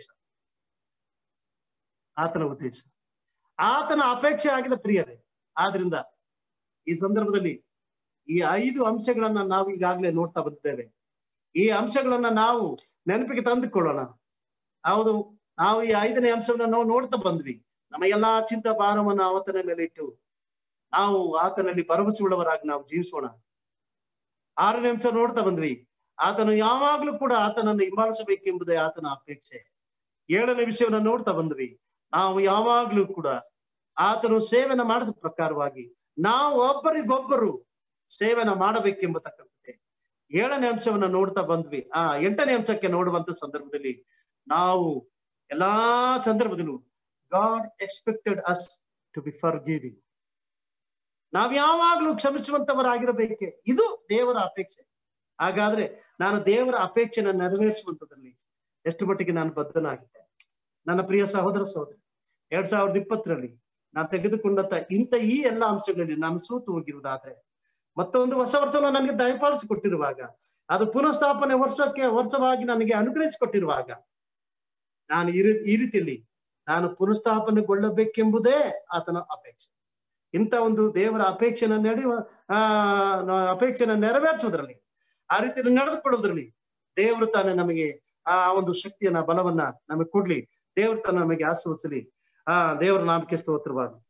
ಆತನ ಉದ್ದೇಶ ಆತನ ಅಪೇಕ್ಷೆ ಆಗಿದ ಪ್ರಿಯರೇ ಆದ್ರಿಂದ ಈ ಸಂದರ್ಭದಲ್ಲಿ ಈ ಐದು ಅಂಶಗಳನ್ನ ನಾವು ಈಗಾಗಲೇ ನೋಡ್ತಾ ಬಂದಿದ್ದೇವೆ ಈ ಅಂಶಗಳನ್ನ ನಾವು ನೆನಪಿಗೆ ತಂದುಕೊಳ್ಳೋಣ ಹೌದು ನಾವು ಈ ಐದನೇ ಅಂಶವನ್ನ ನಾವು ನೋಡ್ತಾ ಬಂದ್ವಿ ನಮ್ಮ ಎಲ್ಲಾ ಚಿಂತ ಭಾರವನ್ನ ಆತನ ಮೇಲೆ ಇಟ್ಟು ನಾವು ಆತನಲ್ಲಿ ಭರವಸೆ ಉಳ್ಳವರಾಗಿ ನಾವು ಜೀವಿಸೋಣ ಆರನೇ ಅಂಶ ನೋಡ್ತಾ ಬಂದ್ವಿ ಆತನು ಯಾವಾಗ್ಲೂ ಕೂಡ ಆತನನ್ನು ಹಿಂಬಾಲಿಸಬೇಕೆಂಬುದೇ ಆತನ ಅಪೇಕ್ಷೆ ಏಳನೇ ವಿಷಯವನ್ನ ನೋಡ್ತಾ ಬಂದ್ವಿ ನಾವು ಯಾವಾಗ್ಲೂ ಕೂಡ ಆತನು ಸೇವನೆ ಮಾಡಿದ ಪ್ರಕಾರವಾಗಿ ನಾವು ಒಬ್ಬರಿಗೊಬ್ಬರು ಸೇವನೆ ಮಾಡಬೇಕೆಂಬತಕ್ಕಂಥದ್ದೇ ಏಳನೇ ಅಂಶವನ್ನ ನೋಡ್ತಾ ಬಂದ್ವಿ ಆ ಎಂಟನೇ ಅಂಶಕ್ಕೆ ನೋಡುವಂತ ಸಂದರ್ಭದಲ್ಲಿ ನಾವು ಎಲ್ಲಾ ಸಂದರ್ಭದಲ್ಲೂ God expected us to be forgiving ನಾವ್ ಯಾವಾಗ್ಲೂ ಕ್ಷಮಿಸುವಂತವರಾಗಿರಬೇಕೆ ಇದು ದೇವರ ಅಪೇಕ್ಷೆ ಹಾಗಾದ್ರೆ ನಾನು ದೇವರ ಅಪೇಕ್ಷೆನ ನೆರವೇರಿಸುವಂತದಲ್ಲಿ ಎಷ್ಟು ಮಟ್ಟಿಗೆ ನಾನು ಬದ್ಧನಾಗಿದ್ದೆ ನನ್ನ ಪ್ರಿಯ ಸಹೋದರ ಸಹೋದರಿ ಎರಡ್ ಸಾವಿರದ ಇಪ್ಪತ್ತರಲ್ಲಿ ನಾನು ತೆಗೆದುಕೊಂಡಂತ ಇಂಥ ಈ ಎಲ್ಲ ಅಂಶಗಳಲ್ಲಿ ನಾನು ಸೋತು ಹೋಗಿರುವುದಾದ್ರೆ ಮತ್ತೊಂದು ಹೊಸ ವರ್ಷವನ್ನು ನನಗೆ ದಯಪಾಲಿಸಿಕೊಟ್ಟಿರುವಾಗ ಅದು ಪುನಃಸ್ಥಾಪನೆ ವರ್ಷಕ್ಕೆ ವರ್ಷವಾಗಿ ನನಗೆ ಅನುಗ್ರಹಿಸಿಕೊಟ್ಟಿರುವಾಗ ನಾನು ಈ ರೀತಿ ಈ ರೀತಿಯಲ್ಲಿ ನಾನು ಪುನಃಸ್ಥಾಪನೆಗೊಳ್ಳಬೇಕೆಂಬುದೇ ಆತನ ಅಪೇಕ್ಷೆ ಇಂಥ ಒಂದು ದೇವರ ಅಪೇಕ್ಷೆನ ನಡೆಯುವ ಆ ಅಪೇಕ್ಷೆನ ನೆರವೇರಿಸುವುದರಲ್ಲಿ ಆ ರೀತಿಯಲ್ಲಿ ನಡೆದುಕೊಳ್ಳುವುದರಲ್ಲಿ ದೇವರು ತಾನೇ ನಮಗೆ ಆ ಒಂದು ಶಕ್ತಿಯನ್ನ ಬಲವನ್ನ ನಮಗೆ ಕೊಡ್ಲಿ ದೇವರು ತಾನು ನಮಗೆ ಆಶ್ರಯಿಸಲಿ ಆ ದೇವರ ನಾಮಕ್ಕೆ ಸ್ತೋತ್ರವಾಗಲಿ